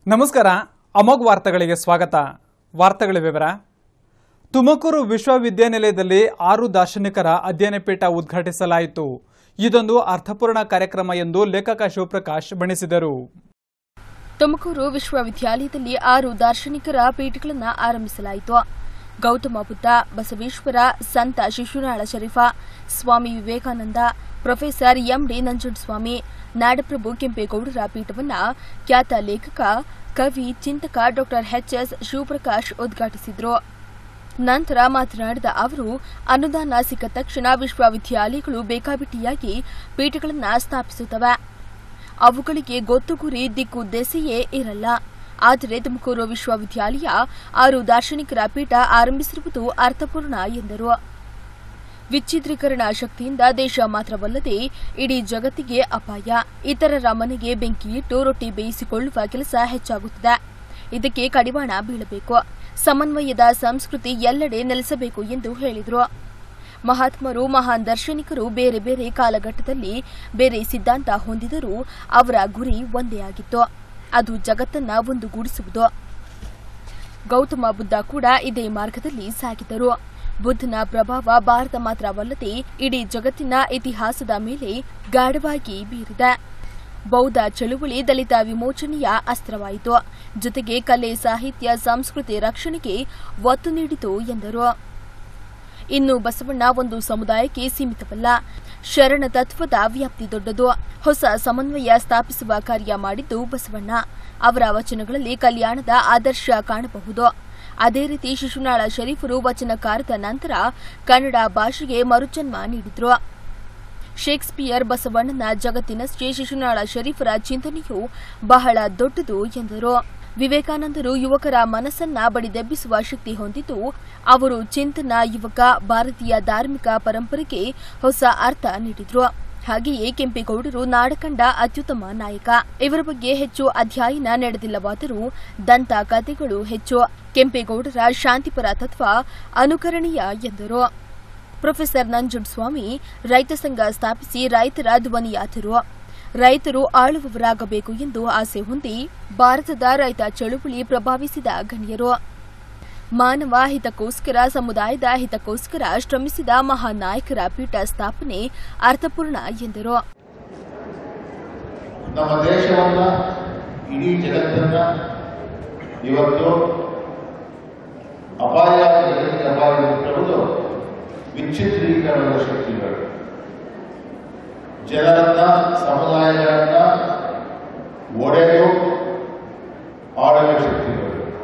ನಮಸ್ಕಾರ ಅಮೋಘ್ ವಾರ್ತೆಗಳಿಗೆ ಸ್ವಾಗತ ವಾರ್ತೆಗಳ ವಿವರ ತುಮಕೂರು ವಿಶ್ವವಿದ್ಯಾನಿಲಯದಲ್ಲಿ ಆರು ದಾರ್ಶನಿಕರ ಅಧ್ಯಯನ ಪೀಠ ಉದ್ಘಾಟಿಸಲಾಯಿತು ಇದೊಂದು ಅರ್ಥಪೂರ್ಣ ಕಾರ್ಯಕ್ರಮ ಎಂದು ಲೇಖಕ ಶಿವಪ್ರಕಾಶ್ ಬಣ್ಣಿಸಿದರು ತುಮಕೂರು ವಿಶ್ವವಿದ್ಯಾಲಯದಲ್ಲಿ ಆರು ದಾರ್ಶನಿಕರ ಪೀಠಗಳನ್ನು ಆರಂಭಿಸಲಾಯಿತು ಗೌತಮ ಬುದ್ಧ ಬಸವೇಶ್ವರ ಸಂತ ಶಿಶುನಾಳ ಶರೀಫ ಸ್ವಾಮಿ ವಿವೇಕಾನಂದ ಪ್ರೊಫೆಸರ್ ಎಂಡಿ ನಂಜುಂಡಸ್ವಾಮಿ ನಾಡಪ್ರಭು ಕೆಂಪೇಗೌಡರ ಪೀಠವನ್ನು ಖ್ಯಾತ ಲೇಖಕ ಕವಿ ಚಿಂತಕ ಡಾ ಎಚ್ಎಸ್ ಶಿವಪ್ರಕಾಶ್ ಉದ್ಘಾಟಿಸಿದರು ನಂತರ ಮಾತನಾಡಿದ ಅವರು ಅನುದಾನ ಸಿಕ್ಕ ತಕ್ಷಣ ವಿಶ್ವವಿದ್ಯಾಲಯಗಳು ಬೇಕಾಬಿಟ್ಟಿಯಾಗಿ ಪೀಠಗಳನ್ನು ಸ್ಥಾಪಿಸುತ್ತವೆ ಅವುಗಳಿಗೆ ಗೊತ್ತು ಗುರಿ ದಿಕ್ಕು ದೆಸೆಯೇ ಇರಲ್ಲ ಆದರೆ ತುಮಕೂರು ವಿಶ್ವವಿದ್ಯಾಲಯ ಆರು ದಾರ್ಶನಿಕರ ಪೀಠ ಆರಂಭಿಸಿರುವುದು ಅರ್ಥಪೂರ್ಣ ಎಂದರು ವಿಚ್ಛಿದ್ರೀಕರಣ ಶಕ್ತಿಯಿಂದ ದೇಶ ಮಾತ್ರವಲ್ಲದೆ ಇಡೀ ಜಗತ್ತಿಗೆ ಅಪಾಯ ಇತರರ ಮನೆಗೆ ಬೆಂಕಿಯಿಟ್ಟು ರೊಟ್ಟಿ ಬೇಯಿಸಿಕೊಳ್ಳುವ ಕೆಲಸ ಹೆಚ್ಚಾಗುತ್ತಿದೆ ಇದಕ್ಕೆ ಕಡಿವಾಣ ಬೀಳಬೇಕು ಸಮನ್ವಯದ ಸಂಸ್ಕೃತಿ ಎಲ್ಲೆಡೆ ನೆಲೆಸಬೇಕು ಎಂದು ಹೇಳಿದರು ಮಹಾತ್ಮರು ಮಹಾನ್ ದಾರ್ಶನಿಕರು ಬೇರೆ ಬೇರೆ ಕಾಲಘಟ್ಟದಲ್ಲಿ ಬೇರೆ ಸಿದ್ಧಾಂತ ಹೊಂದಿದರೂ ಅವರ ಗುರಿ ಒಂದೇ ಆಗಿತ್ತು ಅದು ಜಗತ್ತನ್ನ ಒಂದುಗೂಡಿಸುವುದು ಗೌತಮ ಬುದ್ಧ ಕೂಡ ಇದೇ ಮಾರ್ಗದಲ್ಲಿ ಸಾಗಿದರು ಬುದ್ಧನ ಪ್ರಭಾವ ಭಾರತ ಮಾತ್ರವಲ್ಲದೆ ಇಡೀ ಜಗತ್ತಿನ ಇತಿಹಾಸದ ಮೇಲೆ ಗಾಢವಾಗಿ ಬೀರಿದೆ ಬೌದ್ಧ ಚಳುವಳಿ ದಲಿತ ವಿಮೋಚನೆಯ ಅಸ್ತ್ರವಾಯಿತು ಜೊತೆಗೆ ಕಲೆ ಸಾಹಿತ್ಯ ಸಂಸ್ಕೃತಿ ರಕ್ಷಣೆಗೆ ಒತ್ತು ನೀಡಿತು ಎಂದರು ಇನ್ನು ಬಸವಣ್ಣ ಒಂದು ಸಮುದಾಯಕ್ಕೆ ಸೀಮಿತವಲ್ಲ ಶರಣ ತತ್ವದ ವ್ಯಾಪ್ತಿ ದೊಡ್ಡದು ಹೊಸ ಸಮನ್ವಯ ಸ್ಥಾಪಿಸುವ ಕಾರ್ಯ ಮಾಡಿದ್ದು ಬಸವಣ್ಣ ಅವರ ವಚನಗಳಲ್ಲಿ ಕಲ್ಯಾಣದ ಆದರ್ಶ ಕಾಣಬಹುದು ಅದೇ ರೀತಿ ಶಿಶುನಾಳ ಶರೀಫರು ವಚನಕಾರದ ನಂತರ ಕನ್ನಡ ಭಾಷೆಗೆ ಮರುಜನ್ಮ ನೀಡಿದ್ರು ಶೇಕ್ಸ್ಪಿಯರ್ ಬಸವಣ್ಣನ ಜಗತ್ತಿನಷ್ಟೇ ಶಿಶುನಾಳ ಶರೀಫರ ಚಿಂತನೆಯು ಬಹಳ ದೊಡ್ಡದು ಎಂದರು ವಿವೇಕಾನಂದರು ಯುವಕರ ಮನಸ್ಸನ್ನ ಬಡಿದೆಬ್ಬಿಸುವ ಶಕ್ತಿ ಹೊಂದಿದ್ದು ಅವರು ಚಿಂತನ ಯುವಕ ಭಾರತೀಯ ಧಾರ್ಮಿಕ ಪರಂಪರೆಗೆ ಹೊಸ ಅರ್ಥ ನೀಡಿದ್ರು ಹಾಗೆಯೇ ಕೆಂಪೇಗೌಡರು ನಾಡಕಂಡ ಅತ್ಯುತ್ತಮ ನಾಯಕ ಇವರ ಬಗ್ಗೆ ಹೆಚ್ಚು ಅಧ್ಯಯನ ನಡೆದಿಲ್ಲವಾದರೂ ದಂತ ಕಥೆಗಳು ಹೆಚ್ಚು ಕೆಂಪೇಗೌಡರ ಶಾಂತಿಪರ ತತ್ವ ಅನುಕರಣೀಯ ಎಂದರು ಪ್ರೊಫೆಸರ್ ನಂಜುಂಡಸ್ವಾಮಿ ರೈತ ಸಂಘ ಸ್ಥಾಪಿಸಿ ರೈತರ ಧ್ವನಿಯಾದರು ರೈತರು ಆಳುವವರಾಗಬೇಕು ಎಂದು ಆಸೆ ಹೊಂದಿ ಭಾರತದ ರೈತ ಚಳುವಳಿ ಪ್ರಭಾವಿಸಿದ ಗಣ್ಯರು ಮಾನವ ಹಿತಕ್ಕೋಸ್ಕರ ಸಮುದಾಯದ ಹಿತಕ್ಕೋಸ್ಕರ ಶ್ರಮಿಸಿದ ಮಹಾನ್ ನಾಯಕರ ಪೀಠ ಸ್ಥಾಪನೆ ಅರ್ಥಪೂರ್ಣ ಎಂದರು ನಮ್ಮ ದೇಶವನ್ನ ಇಡೀ ಜಗತ್ತನ್ನ ಇವತ್ತು ಅಪಾಯ ಜಗತ್ತಿಗೆ ಅಪಾಯ ತರುವುದು ವಿಚ್ಛಿದ್ರೀಕರಣದ ಶಕ್ತಿಗಳು ಜನರನ್ನ ಸಮುದಾಯಗಳನ್ನ ಒಡೆದು ಆಳುವ ಶಕ್ತಿಗಳು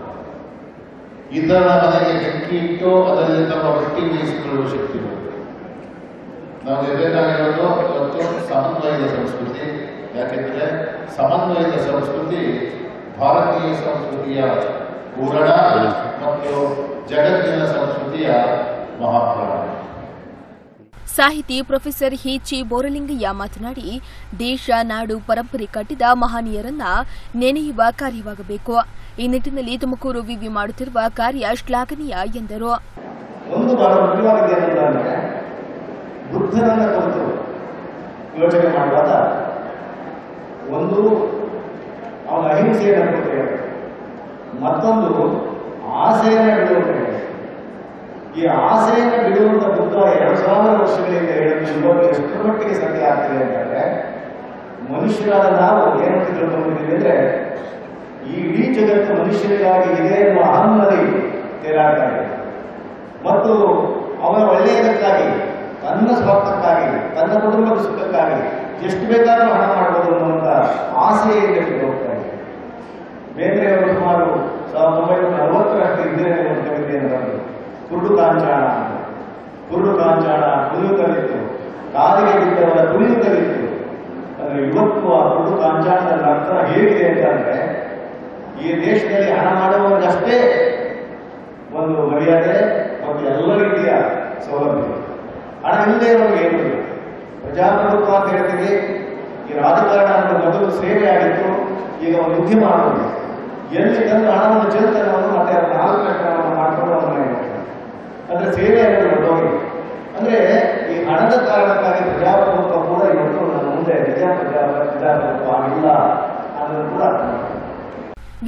ಇತರರ ಮನೆಗೆ ಬೆಂಕಿ ಇಟ್ಟು ಅದರಲ್ಲಿ ತಮ್ಮ ವೃತ್ತಿ ವಹಿಸಿಕೊಳ್ಳುವ ಶಕ್ತಿಗಳು ನಾವು ಇರಬೇಕಾಗಿರೋದು ಇವತ್ತು ಸಮನ್ವಯದ ಸಂಸ್ಕೃತಿ ಯಾಕೆಂದರೆ ಸಮನ್ವಯದ ಸಂಸ್ಕೃತಿ ಭಾರತೀಯ ಸಂಸ್ಕೃತಿಯ ಪೂರಣ ಮತ್ತು ಜಗತ್ತಿನ ಸಂಸ್ಕೃತಿಯ ಮಹಾಪ್ರಾಣ ಸಾಹಿತಿ ಪ್ರೊಫೆಸರ್ ಹಿಚಿ ಬೋರಲಿಂಗಯ್ಯ ಮಾತನಾಡಿ ದೇಶ ನಾಡು ಪರಂಪರೆ ಕಟ್ಟಿದ ಮಹನೀಯರನ್ನ ನೆನೆಯುವ ಕಾರ್ಯವಾಗಬೇಕು ಈ ನಿಟ್ಟಿನಲ್ಲಿ ತುಮಕೂರು ವಿವಿ ಮಾಡುತ್ತಿರುವ ಕಾರ್ಯ ಶ್ಲಾಘನೀಯ ಎಂದರು ಒಂದು ಬಹಳ ಮುಖ್ಯವಾಗಿದೆ ಏನಂತಂದ್ರೆ ಬುದ್ಧನನ್ನ ಕುರಿತು ಯೋಚನೆ ಮಾಡುವಾಗ ಒಂದು ಅವನ ಅಹಿಂಸೆಯನ್ನು ಕುರಿತು ಹೇಳಿ ಮತ್ತೊಂದು ಆಸೆಯನ್ನು ಬಿಡುವಂತ ಹೇಳಿ ಈ ಆಸೆಯನ್ನು ಬಿಡುವಂತ ಬುದ್ಧ ಎರಡು ಸಾವಿರ ವರ್ಷಗಳಿಂದ ಹೇಳಿದ್ದು ಇವಾಗ ಎಷ್ಟರ ಮಟ್ಟಿಗೆ ಸತ್ಯ ಆಗ್ತದೆ ಅಂತಂದ್ರೆ ಮನುಷ್ಯರಾದ ನಾವು ಏನಂತ ತಿಳ್ಕೊಂಡಿದ್ದೀವಿ ಅಂದ್ರೆ ಈ ಇಡೀ ಜಗತ್ತು ಮನುಷ್ಯರಿಗಾಗಿ ಇದೆ ಎನ್ನುವ ಅಹಂನಲ್ಲಿ ತೇಲಾಡ್ತಾ ಇದೆ ಮತ್ತು ಅವರ ಒಳ್ಳೆಯದಕ್ಕಾಗಿ ತನ್ನ ಸ್ವಾರ್ಥಕ್ಕಾಗಿ ತನ್ನ ಕುಟುಂಬದ ಸುಖಕ್ಕಾಗಿ ಎಷ್ಟು ಬೇಕಾದರೂ ಹಣ ಮಾಡಬಹುದು ಅನ್ನುವಂಥ ಆಸೆಯಿಂದ ಹೋಗ್ತಾ ಇದೆ ಬೇರೆ ಅವರು ಸುಮಾರು ಸಾವಿರದ ಒಂಬೈನೂರ ನಲವತ್ತರಷ್ಟು ಇದ್ದೇನೆ ಒಂದು ಕವಿತೆಯನ್ನು ಬರೆದು ಕುರುಡು ಕಾಂಚಾಣ ಅಂತ ಕುರುಡು ಕಾಂಚಾಣ ಕುಲಿಯುತ್ತಲಿತ್ತು ಕಾಲಿಗೆ ಬಿದ್ದವರ ಕುಲಿಯುತ್ತಲಿತ್ತು ಅಂದ್ರೆ ಇವತ್ತು ಆ ಕುರುಡು ಕಾಂಚಾಣದ ಅರ್ಥ ಹೇಗಿದೆ ಅಂತಂದ್ರೆ ಈ ದೇಶದಲ್ಲಿ ಹಣ ಮಾಡುವವರಿಗಷ್ಟೇ ಒಂದು ಮರ್ಯಾದೆ ಮತ್ತು ಎಲ್ಲ ರೀತಿಯ ಸೌಲಭ್ಯ ಹಣ ಇಲ್ಲದೆ ಇರೋರಿಗೆ ಏನು ಇಲ್ಲ ಪ್ರಜಾಪ್ರಭುತ್ವ ಅಂತ ಹೇಳ್ತೀವಿ ಈ ರಾಜಕಾರಣ ಅನ್ನೋದು ಮೊದಲು ಸೇವೆ ಆಗಿತ್ತು ಈಗ ಒಂದು ಉದ್ಯಮ ಆಗೋದು ಎಲ್ಲಿ ತಂದು ಹಣವನ್ನು ಚೆಲ್ತಾನೆ ಅವನು ಮತ್ತೆ ಅದನ್ನ ನಾಲ್ಕು ಲಕ್ಷಣವನ್ನು ಮಾಡ್ಕೊಂಡು ಅವನ್ನ ಅಂದ್ರೆ ಸೇವೆ ಅನ್ನೋದು ಹೊರಟೋಗಿ ಅಂದ್ರೆ ಈ ಹಣದ ಕಾರಣಕ್ಕಾಗಿ ಪ್ರಜಾಪ್ರಭುತ್ವ ಕೂಡ ಇವತ್ತು ನಮ್ಮ ಮುಂದೆ ನಿಜ ಪ್ರಜಾ ಪ್ರಜಾಪ್ರಭುತ್ವ ಇಲ್ಲ ಅನ್ನೋದು ಕೂಡ ಅರ್ಥ ಮಾಡ್ಕೊಳ್ಳಿ.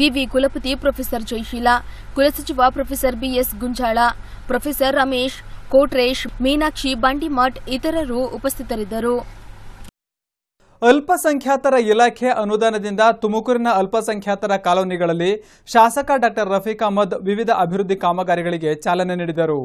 ವಿವಿ ಕುಲಪತಿ ಪ್ರೊಫೆಸರ್ ಜಯಶೀಲ ಕುಲಸಚಿವ professor BS Gunjal professor Ramesh Kotresh Meenakshi Bandimath ಇತರರು ಉಪಸ್ಥಿತರಿದ್ದರು ಅಲ್ಪಸಂಖ್ಯಾತರ ಇಲಾಖೆ ಅನುದಾನದಿಂದ ತುಮಕೂರಿನ ಅಲ್ಪಸಂಖ್ಯಾತರ ಕಾಲೋನಿಗಳಲ್ಲಿ ಶಾಸಕ ಡಾಕ್ಟರ್ ರಫೀಕ್ ಅಹಮದ್ ವಿವಿಧ ಅಭಿವೃದ್ಧಿ ಕಾಮಗಾರಿಗಳಿಗೆ ಚಾಲನೆ ನೀಡಿದರು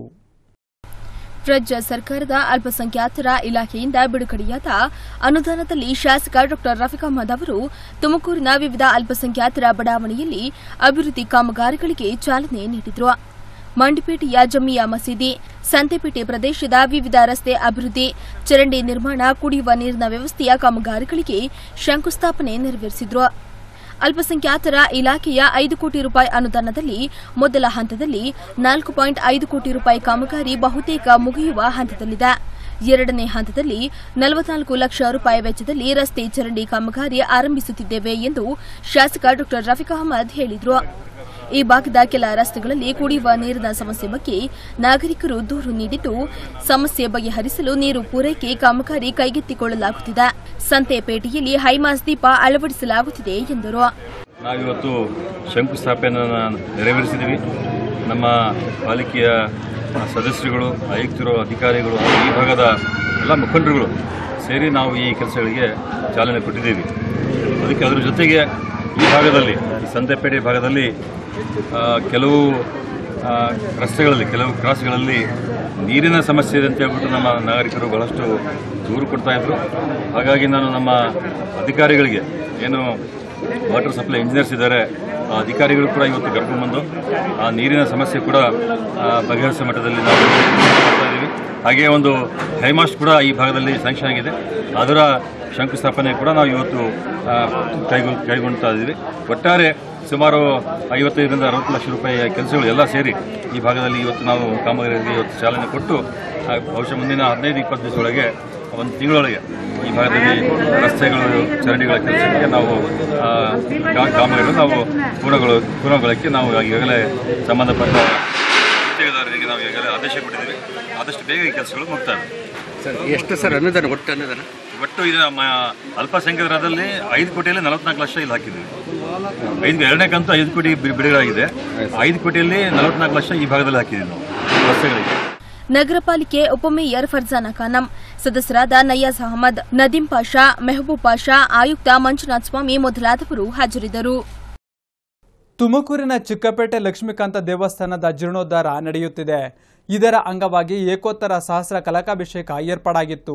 ರಾಜ್ಯ ಸರ್ಕಾರದ ಅಲ್ಪಸಂಖ್ಯಾತರ ಇಲಾಖೆಯಿಂದ ಬಿಡುಗಡೆಯಾದ ಅನುದಾನದಲ್ಲಿ ಶಾಸಕ ಡಾ ರಫೀಕ್ ಅಹಮದ್ ಅವರು ತುಮಕೂರಿನ ವಿವಿಧ ಅಲ್ಪಸಂಖ್ಯಾತರ ಬಡಾವಣೆಯಲ್ಲಿ ಅಭಿವೃದ್ಧಿ ಕಾಮಗಾರಿಗಳಿಗೆ ಚಾಲನೆ ನೀಡಿದರು ಮಂಡಿಪೇಟೆಯ ಜಮಿಯಾ ಮಸೀದಿ ಸಂತೆಪೇಟೆ ಪ್ರದೇಶದ ವಿವಿಧ ರಸ್ತೆ ಅಭಿವೃದ್ಧಿ ಚರಂಡಿ ನಿರ್ಮಾಣ ಕುಡಿಯುವ ನೀರಿನ ವ್ಯವಸ್ಥೆಯ ಕಾಮಗಾರಿಗಳಿಗೆ ಶಂಕುಸ್ಥಾಪನೆ ನೆರವೇರಿಸಿದ್ರು ಅಲ್ಪಸಂಖ್ಯಾತರ ಇಲಾಖೆಯ ಐದು ಕೋಟಿ ರೂಪಾಯಿ ಅನುದಾನದಲ್ಲಿ ಮೊದಲ ಹಂತದಲ್ಲಿ ನಾಲ್ಕು ಪಾಯಿಂಟ್ ಐದು ಕೋಟಿ ರೂಪಾಯಿ ಕಾಮಗಾರಿ ಬಹುತೇಕ ಮುಗಿಯುವ ಹಂತದಲ್ಲಿದೆ ಎರಡನೇ ಹಂತದಲ್ಲಿ ನಲವತ್ನಾಲ್ಕು ಲಕ್ಷ ರೂಪಾಯಿ ವೆಚ್ಚದಲ್ಲಿ ರಸ್ತೆ ಚರಂಡಿ ಕಾಮಗಾರಿ ಆರಂಭಿಸುತ್ತಿದ್ದೇವೆ ಎಂದು ಶಾಸಕ ಡಾ ರಫೀಕ್ ಅಹಮದ್ ಹೇಳಿದರು ಈ ಭಾಗದ ಕೆಲ ರಸ್ತೆಗಳಲ್ಲಿ ಕುಡಿಯುವ ನೀರಿನ ಸಮಸ್ಯೆ ಬಗ್ಗೆ ನಾಗರಿಕರು ದೂರು ನೀಡಿದ್ದು ಸಮಸ್ಯೆ ಬಗೆಹರಿಸಲು ನೀರು ಪೂರೈಕೆ ಕಾಮಗಾರಿ ಕೈಗೆತ್ತಿಕೊಳ್ಳಲಾಗುತ್ತಿದೆ ಸಂತೆಪೇಟೆಯಲ್ಲಿ ಹೈಮಾಸ್ ದೀಪ ಅಳವಡಿಸಲಾಗುತ್ತಿದೆ ಎಂದರು ನಾವಿವತ್ತು ಶಂಕುಸ್ಥಾಪನೆಯನ್ನು ನೆರವೇರಿಸಿದ್ದೀವಿ ನಮ್ಮ ಪಾಲಿಕೆಯ ಸದಸ್ಯರುಗಳು ಆಯುಕ್ತರು ಅಧಿಕಾರಿಗಳು ಹಾಗೂ ಈ ಭಾಗದ ಎಲ್ಲ ಮುಖಂಡರುಗಳು ಸೇರಿ ನಾವು ಈ ಕೆಲಸಗಳಿಗೆ ಚಾಲನೆ ಕೊಟ್ಟಿದ್ದೀವಿ ಅದಕ್ಕೆ ಅದರ ಜೊತೆಗೆ ಈ ಭಾಗದಲ್ಲಿ ಈ ಸಂತೆಪೇಟೆ ಭಾಗದಲ್ಲಿ ಆ, ಕೆಲವು ಆ, ರಸ್ತೆಗಳಲ್ಲಿ ಕೆಲವು ಕ್ರಾಸ್ಗಳಲ್ಲಿ ನೀರಿನ ಸಮಸ್ಯೆ ಇದೆ ಅಂತ ಹೇಳ್ಬಿಟ್ಟು ನಮ್ಮ ನಾಗರಿಕರು ಬಹಳಷ್ಟು ದೂರು ಕೊಡ್ತಾ ಇದ್ರು ಹಾಗಾಗಿ ನಾನು ನಮ್ಮ ಅಧಿಕಾರಿಗಳಿಗೆ ಏನು ವಾಟರ್ ಸಪ್ಲೈ ಇಂಜಿನಿಯರ್ಸ್ ಇದ್ದಾರೆ ಆ ಅಧಿಕಾರಿಗಳು ಕೂಡ ಇವತ್ತು ಕರ್ಕೊಂಡ್ಬಂದು ಆ ನೀರಿನ ಸಮಸ್ಯೆ ಕೂಡ ಆ, ಬಗೆಹರಿಸುವ ಮಟ್ಟದಲ್ಲಿ ನಾವು ಮಾಡ್ತಾ ಇದ್ದೀವಿ ಹಾಗೆ ಒಂದು ಹೈಮಾಸ್ಟ್ ಕೂಡ ಈ ಭಾಗದಲ್ಲಿ ಸ್ಯಾಂಕ್ಷನ್ ಆಗಿದೆ ಅದರ ಶಂಕುಸ್ಥಾಪನೆ ಕೂಡ ನಾವು ಇವತ್ತು ಆ, ಕೈಗೊ ಕೈಗೊಳ್ತಾ ಇದ್ದೀವಿ ಒಟ್ಟಾರೆ ಸುಮಾರು ಐವತ್ತೈದರಿಂದ ಅರವತ್ತು ಲಕ್ಷ ರೂಪಾಯಿಯ ಕೆಲಸಗಳು ಎಲ್ಲ ಸೇರಿ ಈ ಭಾಗದಲ್ಲಿ ಇವತ್ತು ನಾವು ಕಾಮಗಾರಿಗೆ ಇವತ್ತು ಚಾಲನೆ ಕೊಟ್ಟು ಆ, ಬಹುಶಃ ಮುಂದಿನ ಹದಿನೈದು ಇಪ್ಪತ್ತು ದಿವಸದೊಳಗೆ ಒಂದು ತಿಂಗಳೊಳಗೆ ಈ ಭಾಗದಲ್ಲಿ ರಸ್ತೆಗಳು ಚರಂಡಿಗಳ ಕೆಲಸಕ್ಕೆ ನಾವು ಆ, ಕಾ- ಕಾಮಗಾರಿಗಳು ನಾವು ಪೂರ್ಣಗೊಳ ಪೂರ್ಣಗೊಳ್ಳಕ್ಕೆ ನಾವು ಈಗಾಗಲೇ ಸಂಬಂಧಪಟ್ಟ ಗುತ್ತಿಗೆದಾರರಿಗೆ ನಾವು ಈಗಾಗಲೇ ಆದೇಶ ಕೊಟ್ಟಿದ್ದೀವಿ ಆದಷ್ಟು ಬೇಗ ಈ ಕೆಲಸಗಳು ಮುಗ್ತವೆ ಸರ್ ಎಷ್ಟು ಸರ್ ಅನುದಾನ ಒಟ್ಟು ಅನುದಾನ ಒಟ್ಟು ಇದು ನಮ್ಮ ಅಲ್ಪಸಂಖ್ಯಾತರಲ್ಲಿ ಐದು ಕೋಟಿಯಲ್ಲಿ ನಲವತ್ನಾಲ್ಕು ಲಕ್ಷ ಇಲ್ಲಿ ಹಾಕಿದ್ವಿ ಐದು ಎರಡನೇ ಕಂತು ಐದು ಕೋಟಿ ಬಿ- ಬಿಡುಗಡೆಯಾಗಿದೆ ಐದು ಕೋಟಿಯಲ್ಲಿ ನಲವತ್ನಾಲ್ಕು ಲಕ್ಷ ಈ ಭಾಗದಲ್ಲಿ ಹಾಕಿದ್ದೀವಿ ನಾವು ರಸ್ತೆಗಳಿಗೆ ನಗರ ಪಾಲಿಕೆ ಉಪಮೇಯರ್ ಫರ್ಜಾನಾ ಖಾನಂ ಸದಸ್ಯರಾದ ನಯಾಜ್ ಅಹಮದ್ ನದೀಂ ಪಾಷಾ ಮೆಹಬೂಬ್ ಪಾಷಾ ಆಯುಕ್ತ ಮಂಜುನಾಥ್ ಸ್ವಾಮಿ ಮೊದಲಾದವರು ಹಾಜರಿದ್ದರು ತುಮಕೂರಿನ ಚಿಕ್ಕಪೇಟೆ ಲಕ್ಷ್ಮೀಕಾಂತ ದೇವಸ್ಥಾನದ ಜೀರ್ಣೋದ್ಧಾರ ನಡೆಯುತ್ತಿದೆ ಇದರ ಅಂಗವಾಗಿ ಏಕೋತ್ತರ ಸಹಸ್ರ ಕಲಕಾಭಿಷೇಕ ಏರ್ಪಾಡಾಗಿತ್ತು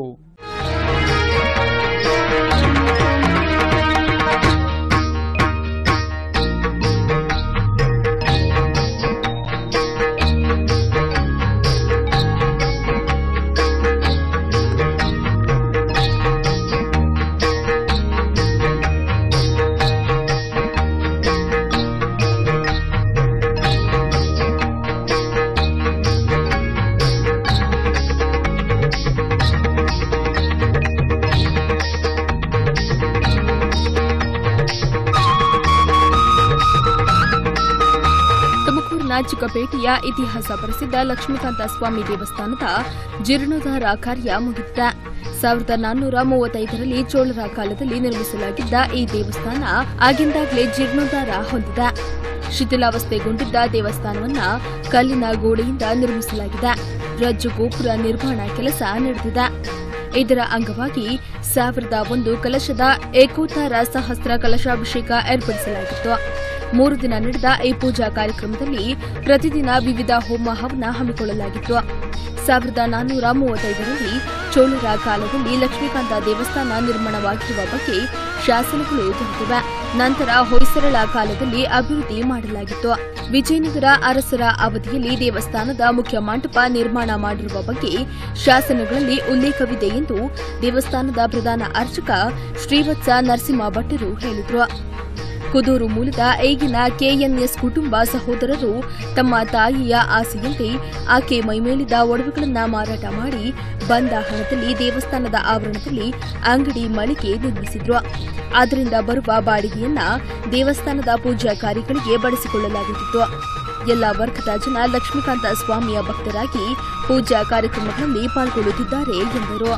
ತುಮಕೂರಿನ ಚಿಕ್ಕಪೇಟೆಯ ಇತಿಹಾಸ ಪ್ರಸಿದ್ಧ ಲಕ್ಷ್ಮೀಕಾಂತ ಸ್ವಾಮಿ ದೇವಸ್ಥಾನದ ಜೀರ್ಣೋದ್ಧಾರ ಕಾರ್ಯ ಮುಗಿದಿದೆ ಸಾವಿರದ ನಾನ್ನೂರ ಮೂವತ್ತೈದರಲ್ಲಿ ಚೋಳರ ಕಾಲದಲ್ಲಿ ನಿರ್ಮಿಸಲಾಗಿದ್ದ ಈ ದೇವಸ್ಥಾನ ಆಗಿಂದಾಗಲೇ ಜೀರ್ಣೋದ್ಧಾರ ಹೊಂದಿದೆ ಶಿಥಿಲಾವಸ್ಥೆಗೊಂಡಿದ್ದ ದೇವಸ್ಥಾನವನ್ನ ಕಲ್ಲಿನ ಗೋಡೆಯಿಂದ ನಿರ್ಮಿಸಲಾಗಿದೆ ರಜ್ಜು ಗೋಪುರ ನಿರ್ಮಾಣ ಕೆಲಸ ನಡೆದಿದೆ ಇದರ ಅಂಗವಾಗಿ ಸಾವಿರದ ಒಂದು ಕಲಶದ ಏಕೋತ್ತರ ಸಹಸ್ರ ಕಲಶಾಭಿಷೇಕ ಏರ್ಪಡಿಸಲಾಗಿತ್ತು ಮೂರು ದಿನ ನಡೆದ ಈ ಪೂಜಾ ಕಾರ್ಯಕ್ರಮದಲ್ಲಿ ಪ್ರತಿದಿನ ವಿವಿಧ ಹೋಮ ಹವನ ಹಮ್ಮಿಕೊಳ್ಳಲಾಗಿತ್ತು ಸಾವಿರದ ನಾನ್ನೂರ ಮೂವತ್ತೈದರಲ್ಲಿ ಚೋಳರ ಕಾಲದಲ್ಲಿ ಲಕ್ಷ್ಮೀಕಾಂತ ದೇವಸ್ಥಾನ ನಿರ್ಮಾಣವಾಗಿರುವ ಬಗ್ಗೆ ಶಾಸನಗಳು ದೊರೆತಿವೆ ನಂತರ ಹೊಯ್ಸಳರ ಕಾಲದಲ್ಲಿ ಅಭಿವೃದ್ಧಿ ಮಾಡಲಾಗಿತ್ತು ವಿಜಯನಗರ ಅರಸರ ಅವಧಿಯಲ್ಲಿ ದೇವಸ್ಥಾನದ ಮುಖ್ಯ ಮಂಟಪ ನಿರ್ಮಾಣ ಮಾಡಿರುವ ಬಗ್ಗೆ ಶಾಸನಗಳಲ್ಲಿ ಉಲ್ಲೇಖವಿದೆ ಎಂದು ದೇವಸ್ಥಾನದ ಪ್ರಧಾನ ಅರ್ಚಕ ಶ್ರೀವತ್ಸ ನರಸಿಂಹ ಭಟ್ಟರು ಹೇಳಿದರು ಕುದೂರು ಮೂಲದ ಈಗಿನ ಕೆಎನ್ಎಸ್ ಕುಟುಂಬ ಸಹೋದರರು ತಮ್ಮ ತಾಯಿಯ ಆಸೆಯಂತೆ ಆಕೆ ಮೈಮೇಲಿದ ಒಡವೆಗಳನ್ನ ಮಾರಾಟ ಮಾಡಿ ಬಂದ ಹಣದಲ್ಲಿ ದೇವಸ್ಥಾನದ ಆವರಣದಲ್ಲಿ ಅಂಗಡಿ ಮಳಿಗೆ ನಿರ್ಮಿಸಿದ್ರು ಅದರಿಂದ ಬರುವ ಬಾಡಿಗೆಯನ್ನ ದೇವಸ್ಥಾನದ ಪೂಜಾ ಕಾರ್ಯಗಳಿಗೆ ಬಳಸಿಕೊಳ್ಳಲಾಗುತ್ತಿತ್ತು ಎಲ್ಲ ವರ್ಗದ ಜನ ಲಕ್ಷ್ಮೀಕಾಂತ ಸ್ವಾಮಿಯ ಭಕ್ತರಾಗಿ ಪೂಜಾ ಕಾರ್ಯಕ್ರಮಗಳಲ್ಲಿ ಪಾಲ್ಗೊಳ್ಳುತ್ತಿದ್ದಾರೆ ಎಂದರು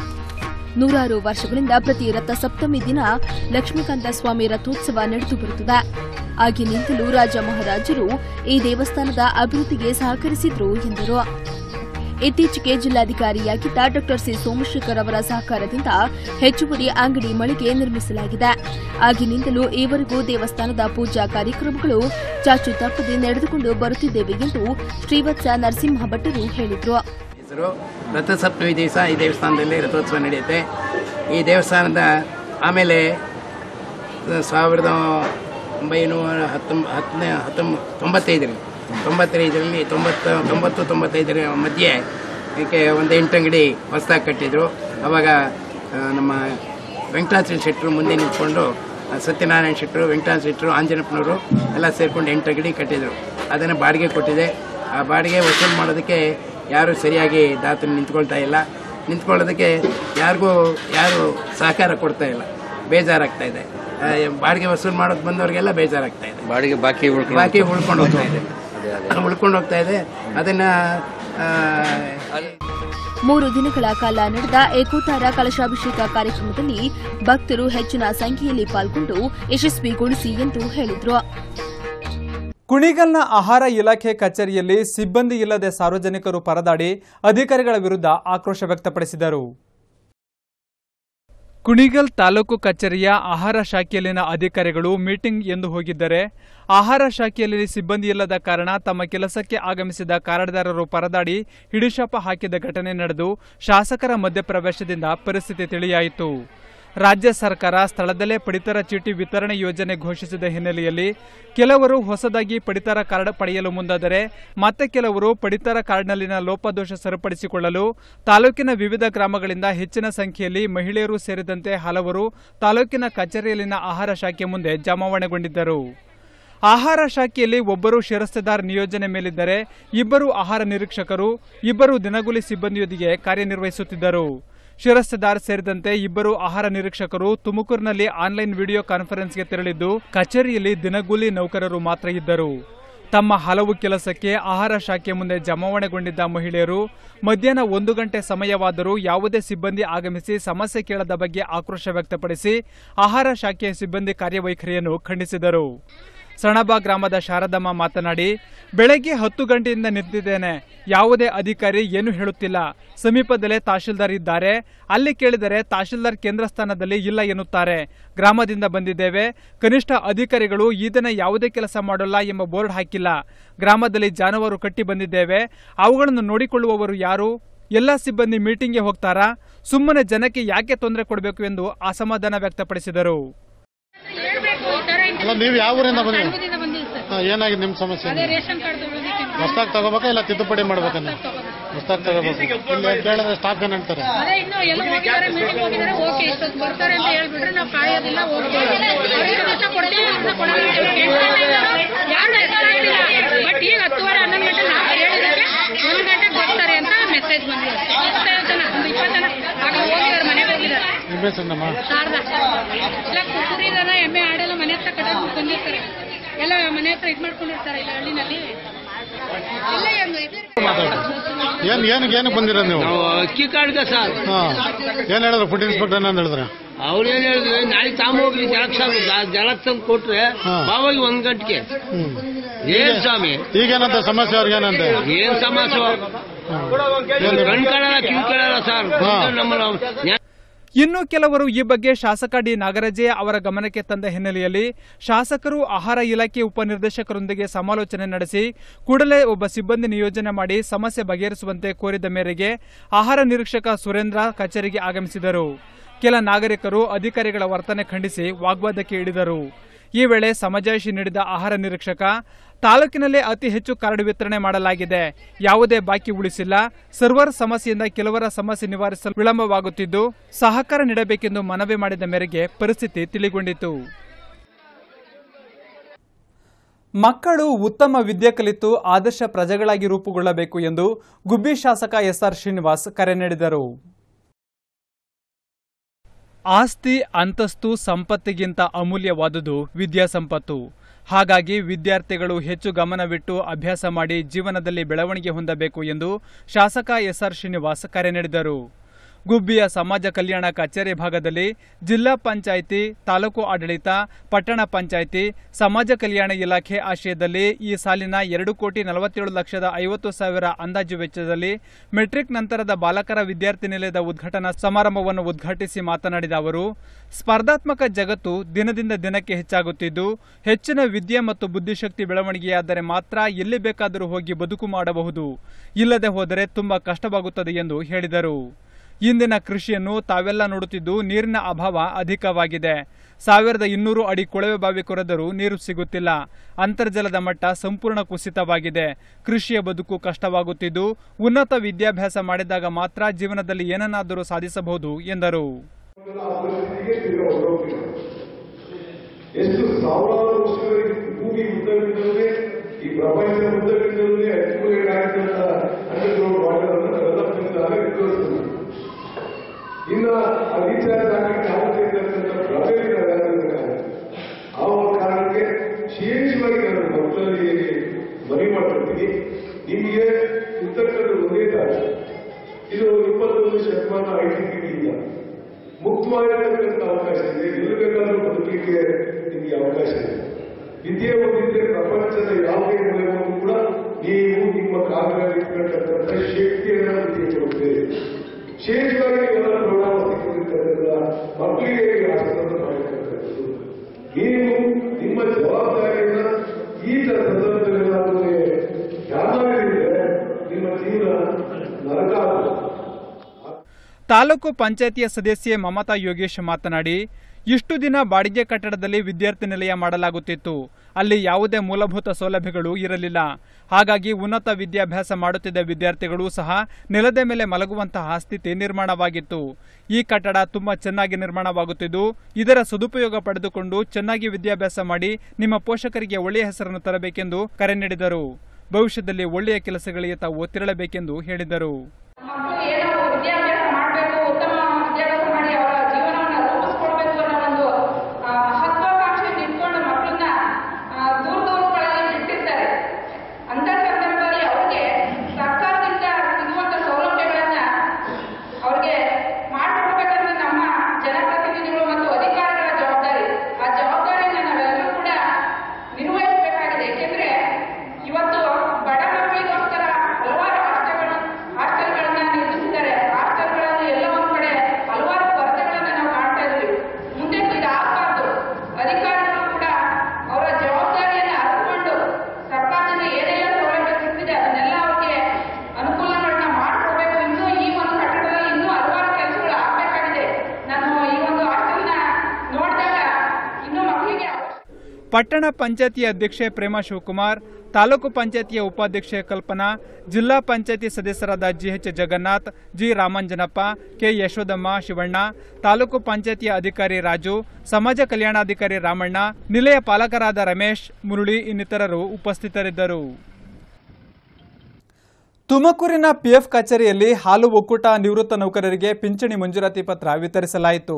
ನೂರಾರು ವರ್ಷಗಳಿಂದ ಪ್ರತಿ ರಥ ಸಪ್ತಮಿ ದಿನ ಲಕ್ಷ್ಮೀಕಾಂತ ಸ್ವಾಮಿ ರಥೋತ್ಸವ ನಡೆದು ಬರುತ್ತದೆ ಆಗಿನಿಂದಲೂ ರಾಜ ಮಹಾರಾಜರು ಈ ದೇವಸ್ಥಾನದ ಅಭಿವೃದ್ಧಿಗೆ ಸಹಕರಿಸಿದ್ರು ಎಂದರು ಇತ್ತೀಚೆಗೆ ಜಿಲ್ಲಾಧಿಕಾರಿಯಾಗಿದ್ದ ಡಾ ಸಿ ಸೋಮಶೇಖರ್ ಅವರ ಸಹಕಾರದಿಂದ ಹೆಚ್ಚುವರಿ ಅಂಗಡಿ ಮಳಿಗೆ ನಿರ್ಮಿಸಲಾಗಿದೆ ಆಗಿನಿಂದಲೂ ಈವರೆಗೂ ದೇವಸ್ಥಾನದ ಪೂಜಾ ಕಾರ್ಯಕ್ರಮಗಳು ಚಾಚು ತಪ್ಪದೆ ನಡೆದುಕೊಂಡು ಬರುತ್ತಿದ್ದೇವೆ ಎಂದು ಶ್ರೀವತ್ಸ ನರಸಿಂಹ ಭಟ್ಟರು ಹೇಳಿದರು ಹೆಸರು ರಥಸಪ್ತಮಿ ದಿವಸ ಈ ದೇವಸ್ಥಾನದಲ್ಲಿ ರಥೋತ್ಸವ ನಡೆಯುತ್ತೆ ಈ ದೇವಸ್ಥಾನದ ಆಮೇಲೆ ಸಾವಿರದ ಒಂಬೈನೂರ ಹತ್ತೊಂಬ ಹತ್ತನೇ ಹತ್ತೊಂಬ ತೊಂಬತ್ತೈದರಲ್ಲಿ ತೊಂಬತ್ತೈದರಲ್ಲಿ ತೊಂಬತ್ತು ತೊಂಬತ್ತು ತೊಂಬತ್ತೈದರ ಮಧ್ಯೆ ಇದಕ್ಕೆ ಒಂದು ಎಂಟು ಅಂಗಡಿ ಹೊಸದಾಗಿ ಕಟ್ಟಿದ್ರು ಅವಾಗ ಆ, ನಮ್ಮ ವೆಂಕಟಾಚಲ ಶೆಟ್ಟರು ಮುಂದೆ ನಿಂತ್ಕೊಂಡು ಆ, ಸತ್ಯನಾರಾಯಣ ಶೆಟ್ಟರು ವೆಂಕಟಾಚಲ ಶೆಟ್ಟರು ಆಂಜನಪ್ಪನವರು ಎಲ್ಲ ಸೇರಿಕೊಂಡು ಎಂಟು ಅಂಗಡಿ ಕಟ್ಟಿದರು ಅದನ್ನು ಬಾಡಿಗೆ ಕೊಟ್ಟಿದೆ ಆ ಬಾಡಿಗೆ ವಸೂಲು ಮಾಡೋದಕ್ಕೆ ಯಾರೂ ಸರಿಯಾಗಿ ದಾತರು ನಿಂತ್ಕೊಳ್ತಾ ಇಲ್ಲ ನಿಂತ್ಕೊಳ್ಳೋದಕ್ಕೆ ಯಾರಿಗೂ ಯಾರು ಸಹಕಾರ ಕೊಡ್ತಾ ಇಲ್ಲ ಬೇಜಾರಾಗ್ತಾ ಇದೆ ಆ, ಬಾಡಿಗೆ ವಸೂಲು ಮಾಡೋದು ಬಂದವರಿಗೆಲ್ಲ ಬೇಜಾರಾಗ್ತಾ ಇದೆ ಬಾಡಿಗೆ ಬಾಕಿ ಉಳ್ಕೊಂಡು ಬಾಕಿ ಉಳ್ಕೊಂಡು ಹೋಗ್ತಾ ಇದೆ ಉಳ್ಕೊಂಡು ಹೋಗ್ತಾ ಇದೆ ಅದನ್ನ ಆ, ಮೂರು ದಿನಗಳ ಕಾಲ ನಡೆದ ಏಕೋತ್ತಾರ ಕಲಶಾಭಿಷೇಕ ಕಾರ್ಯಕ್ರಮದಲ್ಲಿ ಭಕ್ತರು ಹೆಚ್ಚಿನ ಸಂಖ್ಯೆಯಲ್ಲಿ ಪಾಲ್ಗೊಂಡು ಯಶಸ್ವಿಗೊಳಿಸಿ ಎಂದು ಹೇಳಿದರು ಕುಣಿಗಲ್ನ ಆಹಾರ ಇಲಾಖೆ ಕಚೇರಿಯಲ್ಲಿ ಸಿಬ್ಬಂದಿ ಇಲ್ಲದೆ ಸಾರ್ವಜನಿಕರು ಪರದಾಡಿ ಅಧಿಕಾರಿಗಳ ವಿರುದ್ಧ ಆಕ್ರೋಶ ವ್ಯಕ್ತಪಡಿಸಿದರು ಕುಣಿಗಲ್ ತಾಲೂಕು ಕಚೇರಿಯ ಆಹಾರ ಶಾಖೆಯಲ್ಲಿನ ಅಧಿಕಾರಿಗಳು ಮೀಟಿಂಗ್ ಎಂದು ಹೋಗಿದ್ದರೆ ಆಹಾರ ಶಾಖೆಯಲ್ಲಿ ಸಿಬ್ಬಂದಿ ಇಲ್ಲದ ಕಾರಣ ತಮ್ಮ ಕೆಲಸಕ್ಕೆ ಆಗಮಿಸಿದ ಕಾರಡದಾರರು ಪರದಾಡಿ ಹಿಡಿಶಾಪ ಹಾಕಿದ ಘಟನೆ ನಡೆದು ಶಾಸಕರ ಮಧ್ಯಪ್ರವೇಶದಿಂದ ಪರಿಸ್ಥಿತಿ ತಿಳಿಯಾಯಿತು ರಾಜ್ಯ ಸರ್ಕಾರ ಸ್ಥಳದಲ್ಲೇ ಪಡಿತರ ಚೀಟಿ ವಿತರಣೆ ಯೋಜನೆ ಘೋಷಿಸಿದ ಹಿನ್ನೆಲೆಯಲ್ಲಿ ಕೆಲವರು ಹೊಸದಾಗಿ ಪಡಿತರ ಕಾರ್ಡ್ ಪಡೆಯಲು ಮುಂದಾದರೆ ಮತ್ತೆ ಕೆಲವರು ಪಡಿತರ ಕಾರ್ಡ್ನಲ್ಲಿನ ಲೋಪದೋಷ ಸರಿಪಡಿಸಿಕೊಳ್ಳಲು ತಾಲೂಕಿನ ವಿವಿಧ ಗ್ರಾಮಗಳಿಂದ ಹೆಚ್ಚಿನ ಸಂಖ್ಯೆಯಲ್ಲಿ ಮಹಿಳೆಯರು ಸೇರಿದಂತೆ ಹಲವರು ತಾಲೂಕಿನ ಕಚೇರಿಯಲ್ಲಿನ ಆಹಾರ ಶಾಖೆ ಮುಂದೆ ಜಮಾವಣೆಗೊಂಡಿದ್ದರು ಆಹಾರ ಶಾಖೆಯಲ್ಲಿ ಒಬ್ಬರು ಶಿರಸ್ತೆದಾರ್ ನಿಯೋಜನೆ ಮೇಲಿದ್ದರೆ ಇಬ್ಬರು ಆಹಾರ ನಿರೀಕ್ಷಕರು ಇಬ್ಬರು ದಿನಗೂಲಿ ಸಿಬ್ಬಂದಿಯೊಂದಿಗೆ ಕಾರ್ಯನಿರ್ವಹಿಸುತ್ತಿದ್ದರು ಶಿರಸ್ತೆದಾರ್ ಸೇರಿದಂತೆ ಇಬ್ಬರು ಆಹಾರ ನಿರೀಕ್ಷಕರು ತುಮಕೂರಿನಲ್ಲಿ ಆನ್ಲೈನ್ ವಿಡಿಯೋ ಕಾನ್ಫರೆನ್ಸ್ಗೆ ತೆರಳಿದ್ದು ಕಚೇರಿಯಲ್ಲಿ ದಿನಗೂಲಿ ನೌಕರರು ಮಾತ್ರ ಇದ್ದರು ತಮ್ಮ ಹಲವು ಕೆಲಸಕ್ಕೆ ಆಹಾರ ಶಾಖೆ ಮುಂದೆ ಜಮಾವಣೆಗೊಂಡಿದ್ದ ಮಹಿಳೆಯರು ಮಧ್ಯಾಹ್ನ ಒಂದು ಗಂಟೆ ಸಮಯವಾದರೂ ಯಾವುದೇ ಸಿಬ್ಬಂದಿ ಆಗಮಿಸಿ ಸಮಸ್ಯೆ ಕೇಳದ ಬಗ್ಗೆ ಆಕ್ರೋಶ ವ್ಯಕ್ತಪಡಿಸಿ ಆಹಾರ ಶಾಖೆಯ ಸಿಬ್ಬಂದಿ ಕಾರ್ಯವೈಖರಿಯನ್ನು ಖಂಡಿಸಿದರು ಸಣಬ ಗ್ರಾಮದ ಶಾರದಮ್ಮ ಮಾತನಾಡಿ ಬೆಳಗ್ಗೆ ಹತ್ತು ಗಂಟೆಯಿಂದ ನಿಂತಿದ್ದೇನೆ ಯಾವುದೇ ಅಧಿಕಾರಿ ಏನು ಹೇಳುತ್ತಿಲ್ಲ ಸಮೀಪದಲ್ಲೇ ತಹಶೀಲ್ದಾರ್ ಇದ್ದಾರೆ ಅಲ್ಲಿ ಕೇಳಿದರೆ ತಹಶೀಲ್ದಾರ್ ಕೇಂದ್ರ ಸ್ಥಾನದಲ್ಲಿ ಇಲ್ಲ ಎನ್ನುತ್ತಾರೆ ಗ್ರಾಮದಿಂದ ಬಂದಿದ್ದೇವೆ ಕನಿಷ್ಠ ಅಧಿಕಾರಿಗಳು ಈ ದಿನ ಯಾವುದೇ ಕೆಲಸ ಮಾಡೋಲ್ಲ ಎಂಬ ಬೋರ್ಡ್ ಹಾಕಿಲ್ಲ ಗ್ರಾಮದಲ್ಲಿ ಜಾನುವಾರು ಕಟ್ಟಿ ಬಂದಿದ್ದೇವೆ ಅವುಗಳನ್ನು ನೋಡಿಕೊಳ್ಳುವವರು ಯಾರು ಎಲ್ಲ ಸಿಬ್ಬಂದಿ ಮೀಟಿಂಗ್ಗೆ ಹೋಗ್ತಾರಾ ಸುಮ್ಮನೆ ಜನಕ್ಕೆ ಯಾಕೆ ತೊಂದರೆ ಕೊಡಬೇಕು ಎಂದು ಅಸಮಾಧಾನ ವ್ಯಕ್ತಪಡಿಸಿದರು ಅಲ್ಲ ನೀವು ಯಾವ ಊರಿಂದ ಬಂದ್ರಿ ಸಂಘದಿಂದ ಬಂದಿವಿ ಸರ್ ಹಾ, ಏನಾಗಿದೆ ನಿಮ್ಮ ಸಮಸ್ಯೆ ಅದೇ ರೇಷನ್ ಕಾರ್ಡ್ ತಗೊಳ್ಳೋದಕ್ಕೆ ಹೊಸ್ದಾಗಿ ತಗೋಬೇಕಾ ಇಲ್ಲ ತಿದ್ದುಪಡಿ ಮಾಡ್ಬೇಕನ್ನ ಹೊಸ್ದಾಗಿ ತಗೋಬೇಕು ಇಲ್ಲಿ ಕೇಳಿದ್ರೆ ಸ್ಟಾಫ್ ಏನ್ ಹೇಳ್ತಾರೆ ಅದೇ ಇನ್ನು ಎಲ್ಲ ಹೋಗಿದ್ದಾರೆ ಮೀಟಿಂಗ್ ಹೋಗಿದ್ದಾರೆ ಓಕೆ ಇಷ್ಟೊತ್ತು ಬರ್ತಾರೆ ಅಂತ ಹೇಳ್ಬಿಟ್ರೆ ನಾವು ಕಾಯೋದಿಲ್ಲ ಹೋಗ್ತೀವಿ ಅವ್ರಿಗೆ ದಿವಸ ಕೊಡ್ತೀವಿ ದಿವಸ ಕೊಡಲ್ಲ ಅಂತ ಹೇಳ್ಬಿಟ್ಟು ಎಂಟು ಗಂಟೆಯಿಂದ ಯಾರು ಎತ್ತಾಗಿಲ್ಲ ಬಟ್ ಈಗ ಹತ್ತುವರೆ ಹನ್ನೊಂದು ಗಂಟೆ ನಾವು ಹೇಳಿದಕ್ಕೆ ಒಂದು ಗಂಟೆಗೆ ಬರ್ತಾರೆ ಅಂತ ಮೆಸೇಜ್ ಬಂದಿದೆ ಇಪ್ಪತ್ತೈದು ಜನ ಒಂದು ಇಪ್ಪತ್ತು ಜನ ಆಗ ಹೋಗಿದ್ದಾರೆ ಮನೆಗೆ ಹೋಗಿದ್ದಾರೆ ನಿಮ್ಮ ಹೆಸರನ್ನಮ್ಮ ಶಾರದಾ ಎಲ್ಲ ಕುರಿ ದನ ಎಮ್ಮೆ ಆಡೆಲ್ಲ ಮನೆ ಹತ್ರ ಕಟ್ಟಾಕ್ಬಿಟ್ಟು ಬಂದಿರ್ತಾರೆ ಎಲ್ಲ ಮನೆ ಹತ್ರ ಇದು ಮಾಡ್ಕೊಂಡಿರ್ತಾರೆ ಇಲ್ಲಿ ಹಳ್ಳಿನಲ್ಲಿ ಇಲ್ಲ ಏನು ಇದೆ ಏನ್ ಏನಕ್ಕೆ ಏನಕ್ಕೆ ಬಂದಿರೋದು ನೀವು ನಾವು ಅಕ್ಕಿ ಕಾರ್ಡ್ಗೆ ಸರ್ ಹಾ ಏನ್ ಹೇಳಿದ್ರು ಫುಡ್ ಇನ್ಸ್ಪೆಕ್ಟರ್ ಏನಂತ ಹೇಳಿದ್ರೆ ಅವ್ರು ಏನ್ ಹೇಳಿದ್ರೆ ನಾಳೆ ತಾಂಬೋಗ್ಲಿ ಜಲಕ್ಷ ಜಲಕ್ಷ ತಂದು ಹಾ. ಬಾವಾಗಿ ಒಂದ್ ಗಂಟೆಗೆ ಹ್ಮ್ ಏನ್ ಸ್ವಾಮಿ ಈಗೇನಂತ ಸಮಸ್ಯೆ ಅವ್ರಿಗೆ ಏನಂತೆ ಏನ್ ಸಮಸ್ಯೆ ಕಣ್ ಕಾಣಲ್ಲ ಕಿವಿ ಕೇಳಲ್ಲ ಸರ್ ಹಾ. ನಮ್ಮ ಇನ್ನು ಕೆಲವರು ಈ ಬಗ್ಗೆ ಶಾಸಕ ಡಿ ನಾಗರಾಜೇ ಅವರ ಗಮನಕ್ಕೆ ತಂದ ಹಿನ್ನೆಲೆಯಲ್ಲಿ ಶಾಸಕರು ಆಹಾರ ಇಲಾಖೆ ಉಪನಿರ್ದೇಶಕರೊಂದಿಗೆ ಸಮಾಲೋಚನೆ ನಡೆಸಿ ಕೂಡಲೇ ಒಬ್ಬ ಸಿಬ್ಬಂದಿ ನಿಯೋಜನೆ ಮಾಡಿ ಸಮಸ್ಯೆ ಬಗೆಹರಿಸುವಂತೆ ಕೋರಿದ ಮೇರೆಗೆ ಆಹಾರ ನಿರೀಕ್ಷಕ ಸುರೇಂದ್ರ ಕಚೇರಿಗೆ ಆಗಮಿಸಿದರು ಕೆಲ ನಾಗರಿಕರು ಅಧಿಕಾರಿಗಳ ವರ್ತನೆ ಖಂಡಿಸಿ ವಾಗ್ವಾದಕ್ಕೆ ಇಳಿದರು ಈ ವೇಳೆ ಸಮಜಾಯಿಷಿ ನೀಡಿದ ಆಹಾರ ನಿರೀಕ್ಷಕ ತಾಲೂಕಿನಲ್ಲೇ ಅತಿ ಹೆಚ್ಚು ಕಾರ್ಡ್ ವಿತರಣೆ ಮಾಡಲಾಗಿದೆ ಯಾವುದೇ ಬಾಕಿ ಉಳಿಸಿಲ್ಲ ಸರ್ವರ್ ಸಮಸ್ಯೆಯಿಂದ ಕೆಲವರ ಸಮಸ್ಯೆ ನಿವಾರಿಸಲು ವಿಳಂಬವಾಗುತ್ತಿದ್ದು ಸಹಕಾರ ನೀಡಬೇಕೆಂದು ಮನವಿ ಮಾಡಿದ ಮೇರೆಗೆ ಪರಿಸ್ಥಿತಿ ತಿಳಿಗೊಂಡಿತು ಮಕ್ಕಳು ಉತ್ತಮ ವಿದ್ಯೆ ಕಲಿತು ಆದರ್ಶ ಪ್ರಜೆಗಳಾಗಿ ರೂಪುಗೊಳ್ಳಬೇಕು ಎಂದು ಗುಬ್ಬಿ ಶಾಸಕ ಎಸ್ಆರ್ ಶ್ರೀನಿವಾಸ್ ಕರೆ ನೀಡಿದರು ಆಸ್ತಿ ಅಂತಸ್ತು ಸಂಪತ್ತಿಗಿಂತ ಅಮೂಲ್ಯವಾದುದು ವಿದ್ಯಾಸಂಪತ್ತು ಹಾಗಾಗಿ ವಿದ್ಯಾರ್ಥಿಗಳು ಹೆಚ್ಚು ಗಮನವಿಟ್ಟು ಅಭ್ಯಾಸ ಮಾಡಿ ಜೀವನದಲ್ಲಿ ಬೆಳವಣಿಗೆ ಹೊಂದಬೇಕು ಎಂದು ಶಾಸಕ ಎಸ್ಆರ್ ಶ್ರೀನಿವಾಸ್ ಕರೆ ನೀಡಿದರು ಗುಬ್ಬಿಯ ಸಮಾಜ ಕಲ್ಯಾಣ ಕಚೇರಿ ಭಾಗದಲ್ಲಿ ಜಿಲ್ಲಾ ಪಂಚಾಯಿತಿ ತಾಲೂಕು ಆಡಳಿತ ಪಟ್ಟಣ ಪಂಚಾಯಿತಿ ಸಮಾಜ ಕಲ್ಯಾಣ ಇಲಾಖೆ ಆಶ್ರಯದಲ್ಲಿ ಈ ಸಾಲಿನ ಎರಡು ಕೋಟಿ ನಲವತ್ತೇಳು ಲಕ್ಷದ ಐವತ್ತು ಸಾವಿರ ಅಂದಾಜು ವೆಚ್ಚದಲ್ಲಿ ಮೆಟ್ರಿಕ್ ನಂತರದ ಬಾಲಕರ ವಿದ್ಯಾರ್ಥಿ ನಿಲಯದ ಉದ್ಘಾಟನಾ ಸಮಾರಂಭವನ್ನು ಉದ್ಘಾಟಿಸಿ ಮಾತನಾಡಿದ ಅವರು ಸ್ಪರ್ಧಾತ್ಮಕ ಜಗತ್ತು ದಿನದಿಂದ ದಿನಕ್ಕೆ ಹೆಚ್ಚಾಗುತ್ತಿದ್ದು ಹೆಚ್ಚಿನ ವಿದ್ಯೆ ಮತ್ತು ಬುದ್ಧಿಶಕ್ತಿ ಬೆಳವಣಿಗೆಯಾದರೆ ಮಾತ್ರ ಎಲ್ಲಿ ಬೇಕಾದರೂ ಹೋಗಿ ಬದುಕು ಮಾಡಬಹುದು ಇಲ್ಲದೆ ಹೋದರೆ ತುಂಬಾ ಕಷ್ಟವಾಗುತ್ತದೆ ಎಂದು ಹೇಳಿದರು ಇಂದಿನ ಕೃಷಿಯನ್ನು ತಾವೆಲ್ಲ ನೋಡುತ್ತಿದ್ದು ನೀರಿನ ಅಭಾವ ಅಧಿಕವಾಗಿದೆ ಸಾವಿರದ ಇನ್ನೂರು ಅಡಿ ಕೊಳವೆ ಬಾವಿ ಕೊರೆದರೂ ನೀರು ಸಿಗುತ್ತಿಲ್ಲ ಅಂತರ್ಜಲದ ಮಟ್ಟ ಸಂಪೂರ್ಣ ಕುಸಿತವಾಗಿದೆ ಕೃಷಿಯ ಬದುಕು ಕಷ್ಟವಾಗುತ್ತಿದ್ದು ಉನ್ನತ ವಿದ್ಯಾಭ್ಯಾಸ ಮಾಡಿದಾಗ ಮಾತ್ರ ಜೀವನದಲ್ಲಿ ಏನನ್ನಾದರೂ ಸಾಧಿಸಬಹುದು ಎಂದರು ಎಷ್ಟು ಸಾವಿರಾರು ವರ್ಷಗಳಿಗೆ ಭೂಮಿ ಉದ್ದವಿದ್ದವೇ ಈ ಪ್ರಪಂಚದ ಉದ್ದವಿದ್ದವೇ ಅಕ್ಯುಮುಲೇಟ್ ಆಗಿದ್ದಂತ ಅಂಡರ್ಗ್ರೌಂಡ್ ವಾಟರ್ ಅನ್ನು ಡೆವಲಪ್ಮೆಂಟ್ ಆಗಿ ತೋರಿಸ್ತದೆ ಇನ್ನು ಆ ರೀಚಾರ್ಜ್ ಆಗಲಿಕ್ಕೆ ಆಗಬೇಕಂತ ಪ್ರಭೇದ ಆ ಒಂದು ಕಾರಣಕ್ಕೆ ವಿಶೇಷವಾಗಿ ನಾನು ಮಕ್ಕಳಲ್ಲಿ ಮನವಿ ಮಾಡ್ತಿರ್ತೀನಿ ನಿಮಗೆ ಇರ್ತಕ್ಕಂಥ ಒಂದೇ ದಾರಿ ಇದು ಇಪ್ಪತ್ತೊಂದು ಶತಮಾನ ಐಡೆಂಟಿಟಿ ಇಲ್ಲ ಮುಕ್ತವಾಗಿರತಕ್ಕಂಥ ಅವಕಾಶ ಇದೆ ಎಲ್ಲಿ ಬೇಕಾದ್ರೂ ಬದುಕಲಿಕ್ಕೆ ನಿಮಗೆ ಅವಕಾಶ ಇದೆ ವಿದ್ಯೆ ಓದಿದ್ರೆ ಪ್ರಪಂಚದ ಯಾವುದೇ ಮೂಲೆಗೂ ಕೂಡ ನೀವು ನಿಮ್ಮ ಕಾಲದಲ್ಲಿ ಇಟ್ಕೊಳ್ತಕ್ಕಂಥ ಶಕ್ತಿಯನ್ನ ವಿದ್ಯೆ ಕೊಡುತ್ತೆ ವಿಶೇಷವಾಗಿ ನೀವೆಲ್ಲ ಪ್ರೌಢಾವಸ್ಥೆ ಕೊಟ್ಟಿರ್ತಕ್ಕಂಥ ಮಕ್ಕಳಿಗೆ ಆಸಕ್ತವನ್ನು ಮಾಡಿರ್ತಕ್ಕಂಥದ್ದು ನೀವು ನಿಮ್ಮ ಜವಾಬ್ದಾರಿಯನ್ನ ಈ ತರ ಸಂದರ್ಭದಲ್ಲಿ ಧ್ಯಾನ ನಿಮ್ಮ ಜೀವನ ನರಕ ಆಗುತ್ತೆ ತಾಲೂಕು ಪಂಚಾಯತಿಯ ಸದಸ್ಯೆ ಮಮತಾ ಯೋಗೇಶ್ ಮಾತನಾಡಿ ಇಷ್ಟು ದಿನ ಬಾಡಿಗೆ ಕಟ್ಟಡದಲ್ಲಿ ವಿದ್ಯಾರ್ಥಿ ನಿಲಯ ಮಾಡಲಾಗುತ್ತಿತ್ತು ಅಲ್ಲಿ ಯಾವುದೇ ಮೂಲಭೂತ ಸೌಲಭ್ಯಗಳು ಇರಲಿಲ್ಲ ಹಾಗಾಗಿ ಉನ್ನತ ವಿದ್ಯಾಭ್ಯಾಸ ಮಾಡುತ್ತಿದ್ದ ವಿದ್ಯಾರ್ಥಿಗಳು ಸಹ ನೆಲದ ಮೇಲೆ ಮಲಗುವಂತಹ ಸ್ಥಿತಿ ನಿರ್ಮಾಣವಾಗಿತ್ತು ಈ ಕಟ್ಟಡ ತುಂಬಾ ಚೆನ್ನಾಗಿ ನಿರ್ಮಾಣವಾಗುತ್ತಿದ್ದು ಇದರ ಸದುಪಯೋಗ ಪಡೆದುಕೊಂಡು ಚೆನ್ನಾಗಿ ವಿದ್ಯಾಭ್ಯಾಸ ಮಾಡಿ ನಿಮ್ಮ ಪೋಷಕರಿಗೆ ಒಳ್ಳೆಯ ಹೆಸರನ್ನು ತರಬೇಕೆಂದು ಕರೆ ನೀಡಿದರು ಭವಿಷ್ಯದಲ್ಲಿ ಒಳ್ಳೆಯ ಕೆಲಸಗಳಿಗೆ ತಾವು ತಿರಳಬೇಕೆಂದು ಹೇಳಿದರು ಮಕ್ಕಳು ಏನೋ ವಿದ್ಯಾಭ್ಯಾಸ ಮಾಡಬೇಕು ಉತ್ತಮ ವಿದ್ಯಾಭ್ಯಾಸ ಮಾಡಿ ಅವರ ಜೀವನವನ್ನು ರೂಪಿಸ್ಕೊಳ್ಬೇಕು ಅನ್ನೋ ಒಂದು ಆ, ಮಹತ್ವಾಕಾಂಕ್ಷೆ ಇಟ್ಕೊಂಡು ಮಕ್ಕಳನ್ನ ಆ, ದೂರ ದೂರಗಳಲ್ಲಿ ಬಿಟ್ಟಿರ್ತಾರೆ ಅಂತ ಸಂದರ್ಭದಲ್ಲಿ ಅವ್ರಿಗೆ ಸರ್ಕಾರದಿಂದ ಸಿಗುವಂತ ಸೌಲಭ್ಯಗಳನ್ನ ಅವ್ರಿಗೆ ಮಾಡಿಕೊಡ್ಬೇಕನ್ನೋದು ನಮ್ಮ ಜನಪ್ರತಿನಿಧಿಗಳು ಮತ್ತು ಅಧಿಕಾರಿಗಳ ಜವಾಬ್ದಾರಿ ಆ ಜವಾಬ್ದಾರಿಯನ್ನ ನಾವೆಲ್ಲರೂ ಕೂಡ ನಿರ್ವಹಿಸಬೇಕಾಗಿದೆ ಏಕೆಂದ್ರೆ ಇವತ್ತು ಬಡ ಮಕ್ಕಳಿಗೋಸ್ಕರ ಹಲವಾರು ಹಾಸ್ಟೆಲ್ಗಳು ಹಾಸ್ಟೆಲ್ಗಳನ್ನ ನಿರ್ಮಿಸಿದ್ದಾರೆ ಹಾಸ್ಟೆಲ್ಗಳಲ್ಲಿ ಎಲ್ಲ ಒಂದ್ ಕಡೆ ಹಲವಾರು ಕೊರತೆಗಳನ್ನ ನಾವು ಕಾಣ್ತಾ ಇದ್ದೀವಿ ಮುಂದೆ ಇದು ಆಗಬಾರ್ದು ಅಧಿಕಾರಿಗಳು ಕೂಡ ಅವರ ಜವಾಬ್ದಾರಿಯನ್ನ ಅರಿತುಕೊಂಡು ಸರ್ಕಾರದಿಂದ ಏನೆಲ್ಲ ಸೌಲಭ್ಯ ಸಿಗ್ತಿದೆ ಅದನ್ನೆಲ್ಲ ಅವ್ರಿಗೆ ಅನುಕೂಲಗಳನ್ನ ಮಾಡ್ಕೊಡ್ಬೇಕು ಇನ್ನೂ ಈ ಒಂದು ಕಟ್ಟಡದಲ್ಲಿ ಇನ್ನೂ ಹಲವಾರು ಕೆಲಸಗಳು ಆಗ್ಬೇಕಾಗಿದೆ ನಾನು ಈ ಒಂದು ಹಾಸ್ಟೆಲ್ನ ನೋಡಿದಾಗ ಇನ್ನೂ ಮಕ್ಕಳಿಗೆ ಪಟ್ಟಣ ಪಂಚಾಯತಿ ಅಧ್ಯಕ್ಷೆ ಪ್ರೇಮಾ ಶಿವಕುಮಾರ್ ತಾಲೂಕು ಪಂಚಾಯತಿಯ ಉಪಾಧ್ಯಕ್ಷೆ ಕಲ್ಪನಾ ಜಿಲ್ಲಾ ಪಂಚಾಯತಿ ಸದಸ್ಯರಾದ GH Jagannath G Ramanjanappa K Yashodamma Shivanna taluk ಪಂಚಾಯತಿಯ ಅಧಿಕಾರಿ ರಾಜು ಸಮಾಜ ಕಲ್ಯಾಣಾಧಿಕಾರಿ ರಾಮಣ್ಣ ನಿಲಯ ಪಾಲಕರಾದ ರಮೇಶ್ ಮುರಳಿ ಇನ್ನಿತರರು ಉಪಸ್ಥಿತರಿದ್ದರು ತುಮಕೂರಿನ ಪಿಎಫ್ ಕಚೇರಿಯಲ್ಲಿ ಹಾಲು ಒಕ್ಕೂಟ ನಿವೃತ್ತ ನೌಕರರಿಗೆ ಪಿಂಚಣಿ ಮಂಜೂರಾತಿ ಪತ್ರ ವಿತರಿಸಲಾಯಿತು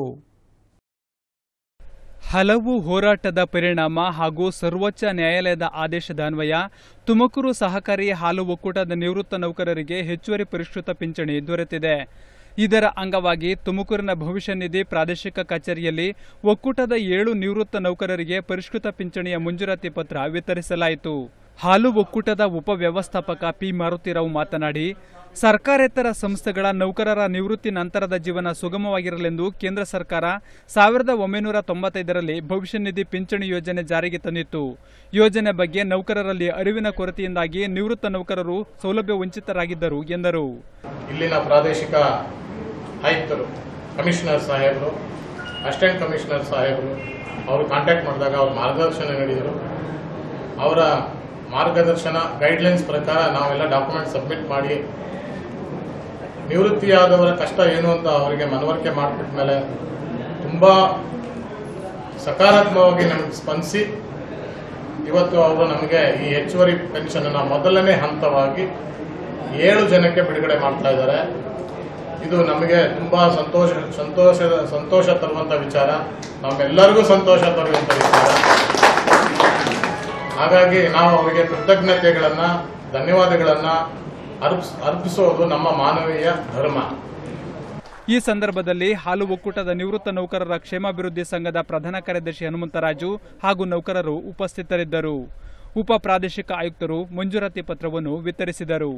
ಹಲವು ಹೋರಾಟದ ಪರಿಣಾಮ ಹಾಗೂ ಸರ್ವೋಚ್ಚ ನ್ಯಾಯಾಲಯದ ಆದೇಶದ ಅನ್ವಯ ತುಮಕೂರು ಸಹಕಾರಿ ಹಾಲು ಒಕ್ಕೂಟದ ನಿವೃತ್ತ ನೌಕರರಿಗೆ ಹೆಚ್ಚುವರಿ ಪರಿಷ್ಕೃತ ಪಿಂಚಣಿ ದೊರೆತಿದೆ ಇದರ ಅಂಗವಾಗಿ ತುಮಕೂರಿನ ಭವಿಷ್ಯ ನಿಧಿ ಪ್ರಾದೇಶಿಕ ಕಚೇರಿಯಲ್ಲಿ ಒಕ್ಕೂಟದ ಏಳು ನಿವೃತ್ತ ನೌಕರರಿಗೆ ಪರಿಷ್ಕೃತ ಪಿಂಚಣಿಯ ಮಂಜೂರಾತಿ ಪತ್ರ ವಿತರಿಸಲಾಯಿತು ಹಾಲು ಒಕ್ಕೂಟದ ಉಪವ್ಯವಸ್ಥಾಪಕ ಪಿ ಮಾರುತಿರಾವ್ ಮಾತನಾಡಿ ಸರ್ಕಾರೇತರ ಸಂಸ್ಥೆಗಳ ನೌಕರರ ನಿವೃತ್ತಿ ನಂತರದ ಜೀವನ ಸುಗಮವಾಗಿರಲೆಂದು ಕೇಂದ್ರ ಸರ್ಕಾರ ಸಾವಿರದ ಒಂಬೈನೂರ ತೊಂಬತ್ತೈದರಲ್ಲಿ ಭವಿಷ್ಯ ನಿಧಿ ಪಿಂಚಣಿ ಯೋಜನೆ ಜಾರಿಗೆ ತಂದಿತ್ತು ಯೋಜನೆ ಬಗ್ಗೆ ನೌಕರರಲ್ಲಿ ಅರಿವಿನ ಕೊರತೆಯಿಂದಾಗಿ ನಿವೃತ್ತ ನೌಕರರು ಸೌಲಭ್ಯ ವಂಚಿತರಾಗಿದ್ದರು ಎಂದರು ಇಲ್ಲಿನ ಪ್ರಾದೇಶಿಕ ಆಯುಕ್ತರು ಕಮಿಷನರ್ ಸಾಹೇಬರು ಅಸಿಸ್ಟೆಂಟ್ ಕಮಿಷನರ್ ಸಾಹೇಬರು ಅವರು ಕಾಂಟ್ಯಾಕ್ಟ್ ಮಾಡಿದಾಗ ಅವ್ರ ಮಾರ್ಗದರ್ಶನ ನೀಡಿದರು ಅವರ ಮಾರ್ಗದರ್ಶನ ಗೈಡ್ಲೈನ್ಸ್ ಪ್ರಕಾರ ನಾವೆಲ್ಲ ಡಾಕ್ಯುಮೆಂಟ್ ಸಬ್ಮಿಟ್ ಮಾಡಿ ನಿವೃತ್ತಿಯಾದವರ ಕಷ್ಟ ಏನು ಅಂತ ಅವರಿಗೆ ಮನವರಿಕೆ ಮಾಡಿಬಿಟ್ಟ ಮೇಲೆ ತುಂಬ ಸಕಾರಾತ್ಮಕವಾಗಿ ನಮಗೆ ಸ್ಪಂದಿಸಿ ಇವತ್ತು ಅವರು ನಮಗೆ ಈ ಹೆಚ್ಚುವರಿ ಪೆನ್ಷನ್ ಮೊದಲನೇ ಹಂತವಾಗಿ ಏಳು ಜನಕ್ಕೆ ಬಿಡುಗಡೆ ಮಾಡ್ತಾ ಇದ್ದಾರೆ ಇದು ನಮಗೆ ತುಂಬಾ ಸಂತೋಷ ಸಂತೋಷದ ಸಂತೋಷ ತರುವಂತ ವಿಚಾರ ನಮ್ಮೆಲ್ಲರಿಗೂ ಸಂತೋಷ ತರುವಂತ ವಿಚಾರ ಹಾಗಾಗಿ ನಾವು ಅವರಿಗೆ ಕೃತಜ್ಞತೆಗಳನ್ನ ಧನ್ಯವಾದಗಳನ್ನ ಅರ್ಪಿಸ್ ಅರ್ಪಿಸೋದು ನಮ್ಮ ಮಾನವೀಯ ಧರ್ಮ ಈ ಸಂದರ್ಭದಲ್ಲಿ ಹಾಲು ಒಕ್ಕೂಟದ ನಿವೃತ್ತ ನೌಕರರ ಕ್ಷೇಮಾಭಿವೃದ್ಧಿ ಸಂಘದ ಪ್ರಧಾನ ಕಾರ್ಯದರ್ಶಿ ಹನುಮಂತರಾಜು ಹಾಗೂ ನೌಕರರು ಉಪಸ್ಥಿತರಿದ್ದರು ಉಪ ಪ್ರಾದೇಶಿಕ ಆಯುಕ್ತರು ಮಂಜೂರಾತಿ ಪತ್ರವನ್ನು ವಿತರಿಸಿದರು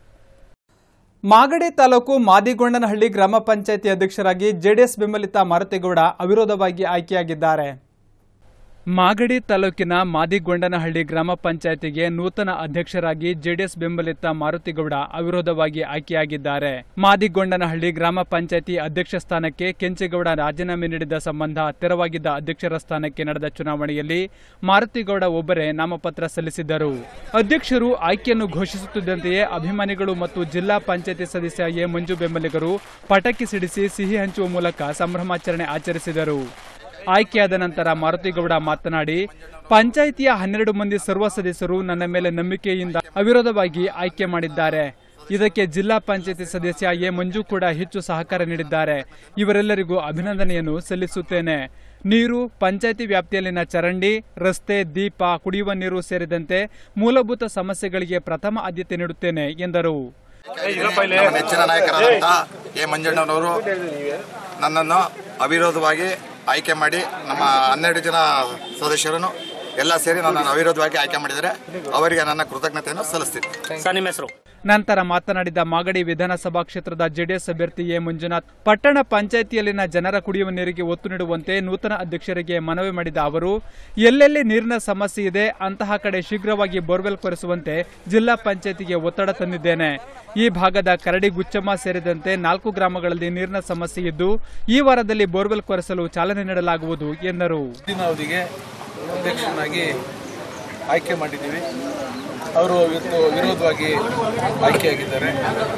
ಮಾಗಡಿ ತಾಲೂಕು ಮಾದಿಗೊಂಡನಹಳ್ಳಿ ಗ್ರಾಮ ಪಂಚಾಯಿತಿ ಅಧ್ಯಕ್ಷರಾಗಿ ಜೆಡಿಎಸ್ ಬೆಂಬಲಿತ ಮಾರುತಿಗೌಡ ಅವಿರೋಧವಾಗಿ ಆಯ್ಕೆಯಾಗಿದ್ದಾರೆ ಮಾಗಡಿ ತಾಲೂಕಿನ ಮಾದಿಗೊಂಡನಹಳ್ಳಿ ಗ್ರಾಮ ಪಂಚಾಯತಿಗೆ ನೂತನ ಅಧ್ಯಕ್ಷರಾಗಿ ಜೆಡಿಎಸ್ ಬೆಂಬಲಿತ ಮಾರುತಿಗೌಡ ಅವಿರೋಧವಾಗಿ ಆಯ್ಕೆಯಾಗಿದ್ದಾರೆ ಮಾದಿಗೊಂಡನಹಳ್ಳಿ ಗ್ರಾಮ ಪಂಚಾಯತಿ ಅಧ್ಯಕ್ಷ ಸ್ಥಾನಕ್ಕೆ ಕೆಂಚೇಗೌಡ ರಾಜೀನಾಮೆ ನೀಡಿದ ಸಂಬಂಧ ತೆರವಾಗಿದ್ದ ಅಧ್ಯಕ್ಷರ ಸ್ಥಾನಕ್ಕೆ ನಡೆದ ಚುನಾವಣೆಯಲ್ಲಿ ಮಾರುತಿಗೌಡ ಒಬ್ಬರೇ ನಾಮಪತ್ರ ಸಲ್ಲಿಸಿದ್ದರು ಅಧ್ಯಕ್ಷರು ಆಯ್ಕೆಯನ್ನು ಘೋಷಿಸುತ್ತಿದ್ದಂತೆಯೇ ಅಭಿಮಾನಿಗಳು ಮತ್ತು ಜಿಲ್ಲಾ ಪಂಚಾಯತಿ ಸದಸ್ಯ ಎ ಮಂಜು ಬೆಂಬಲಿಗರು ಪಟಾಕಿ ಸಿಡಿಸಿ ಸಿಹಿ ಹಂಚುವ ಮೂಲಕ ಸಂಭ್ರಮಾಚರಣೆ ಆಚರಿಸಿದರು ಆಯ್ಕೆಯಾದ ನಂತರ ಮಾರುತಿಗೌಡ ಮಾತನಾಡಿ ಪಂಚಾಯಿತಿಯ ಹನ್ನೆರಡು ಮಂದಿ ಸರ್ವ ಸದಸ್ಯರು ನನ್ನ ಮೇಲೆ ನಂಬಿಕೆಯಿಂದ ಅವಿರೋಧವಾಗಿ ಆಯ್ಕೆ ಮಾಡಿದ್ದಾರೆ ಇದಕ್ಕೆ ಜಿಲ್ಲಾ ಪಂಚಾಯತಿ ಸದಸ್ಯ ಎ ಮಂಜು ಕೂಡ ಹೆಚ್ಚು ಸಹಕಾರ ನೀಡಿದ್ದಾರೆ ಇವರೆಲ್ಲರಿಗೂ ಅಭಿನಂದನೆಯನ್ನು ಸಲ್ಲಿಸುತ್ತೇನೆ ನೀರು ಪಂಚಾಯಿತಿ ವ್ಯಾಪ್ತಿಯಲ್ಲಿನ ಚರಂಡಿ ರಸ್ತೆ ದೀಪ ಕುಡಿಯುವ ನೀರು ಸೇರಿದಂತೆ ಮೂಲಭೂತ ಸಮಸ್ಯೆಗಳಿಗೆ ಪ್ರಥಮ ಆದ್ಯತೆ ನೀಡುತ್ತೇನೆ ಎಂದರು ನಮ್ಮ ನೆಚ್ಚಿನ ನಾಯಕರಾದಂಥ ಎ ಮಂಜಣ್ಣನವರು ನನ್ನನ್ನು ಅವಿರೋಧವಾಗಿ ಆಯ್ಕೆ ಮಾಡಿ ನಮ್ಮ ಹನ್ನೆರಡು ಜನ ಸದಸ್ಯರನ್ನು ಎಲ್ಲ ಸೇರಿ ನನ್ನನ್ನು ಅವಿರೋಧವಾಗಿ ಆಯ್ಕೆ ಮಾಡಿದ್ದಾರೆ ಅವರಿಗೆ ನನ್ನ ಕೃತಜ್ಞತೆಯನ್ನು ಸಲ್ಲಿಸ್ತೀನಿ ಸರ್ ನಿಮ್ಮ ಹೆಸರು ನಂತರ ಮಾತನಾಡಿದ ಮಾಗಡಿ ವಿಧಾನಸಭಾ ಕ್ಷೇತ್ರದ ಜೆಡಿಎಸ್ ಅಭ್ಯರ್ಥಿ ಎ ಮಂಜುನಾಥ್ ಪಟ್ಟಣ ಪಂಚಾಯಿತಿಯಲ್ಲಿನ ಜನರ ಕುಡಿಯುವ ನೀರಿಗೆ ಒತ್ತು ನೀಡುವಂತೆ ನೂತನ ಅಧ್ಯಕ್ಷರಿಗೆ ಮನವಿ ಮಾಡಿದ ಅವರು ಎಲ್ಲೆಲ್ಲಿ ನೀರಿನ ಸಮಸ್ಯೆ ಇದೆ ಅಂತಹ ಕಡೆ ಶೀಘ್ರವಾಗಿ ಬೋರ್ವೆಲ್ ಕೊರೆಸುವಂತೆ ಜಿಲ್ಲಾ ಪಂಚಾಯಿತಿಗೆ ಒತ್ತಡ ತಂದಿದ್ದೇನೆ ಈ ಭಾಗದ ಕರಡಿ ಗುಚ್ಚಮ್ಮ ಸೇರಿದಂತೆ ನಾಲ್ಕು ಗ್ರಾಮಗಳಲ್ಲಿ ನೀರಿನ ಸಮಸ್ಯೆ ಇದ್ದು ಈ ವಾರದಲ್ಲಿ ಬೋರ್ವೆಲ್ ಕೊರೆಸಲು ಚಾಲನೆ ನೀಡಲಾಗುವುದು ಎಂದರು ಮುಂದಿನ ಅವಧಿಗೆ ಅಧ್ಯಕ್ಷನಾಗಿ ಆಯ್ಕೆ ಮಾಡಿದ್ದೀವಿ ಅವರು ಇವತ್ತು ವಿರೋಧವಾಗಿ ಆಯ್ಕೆಯಾಗಿದ್ದಾರೆ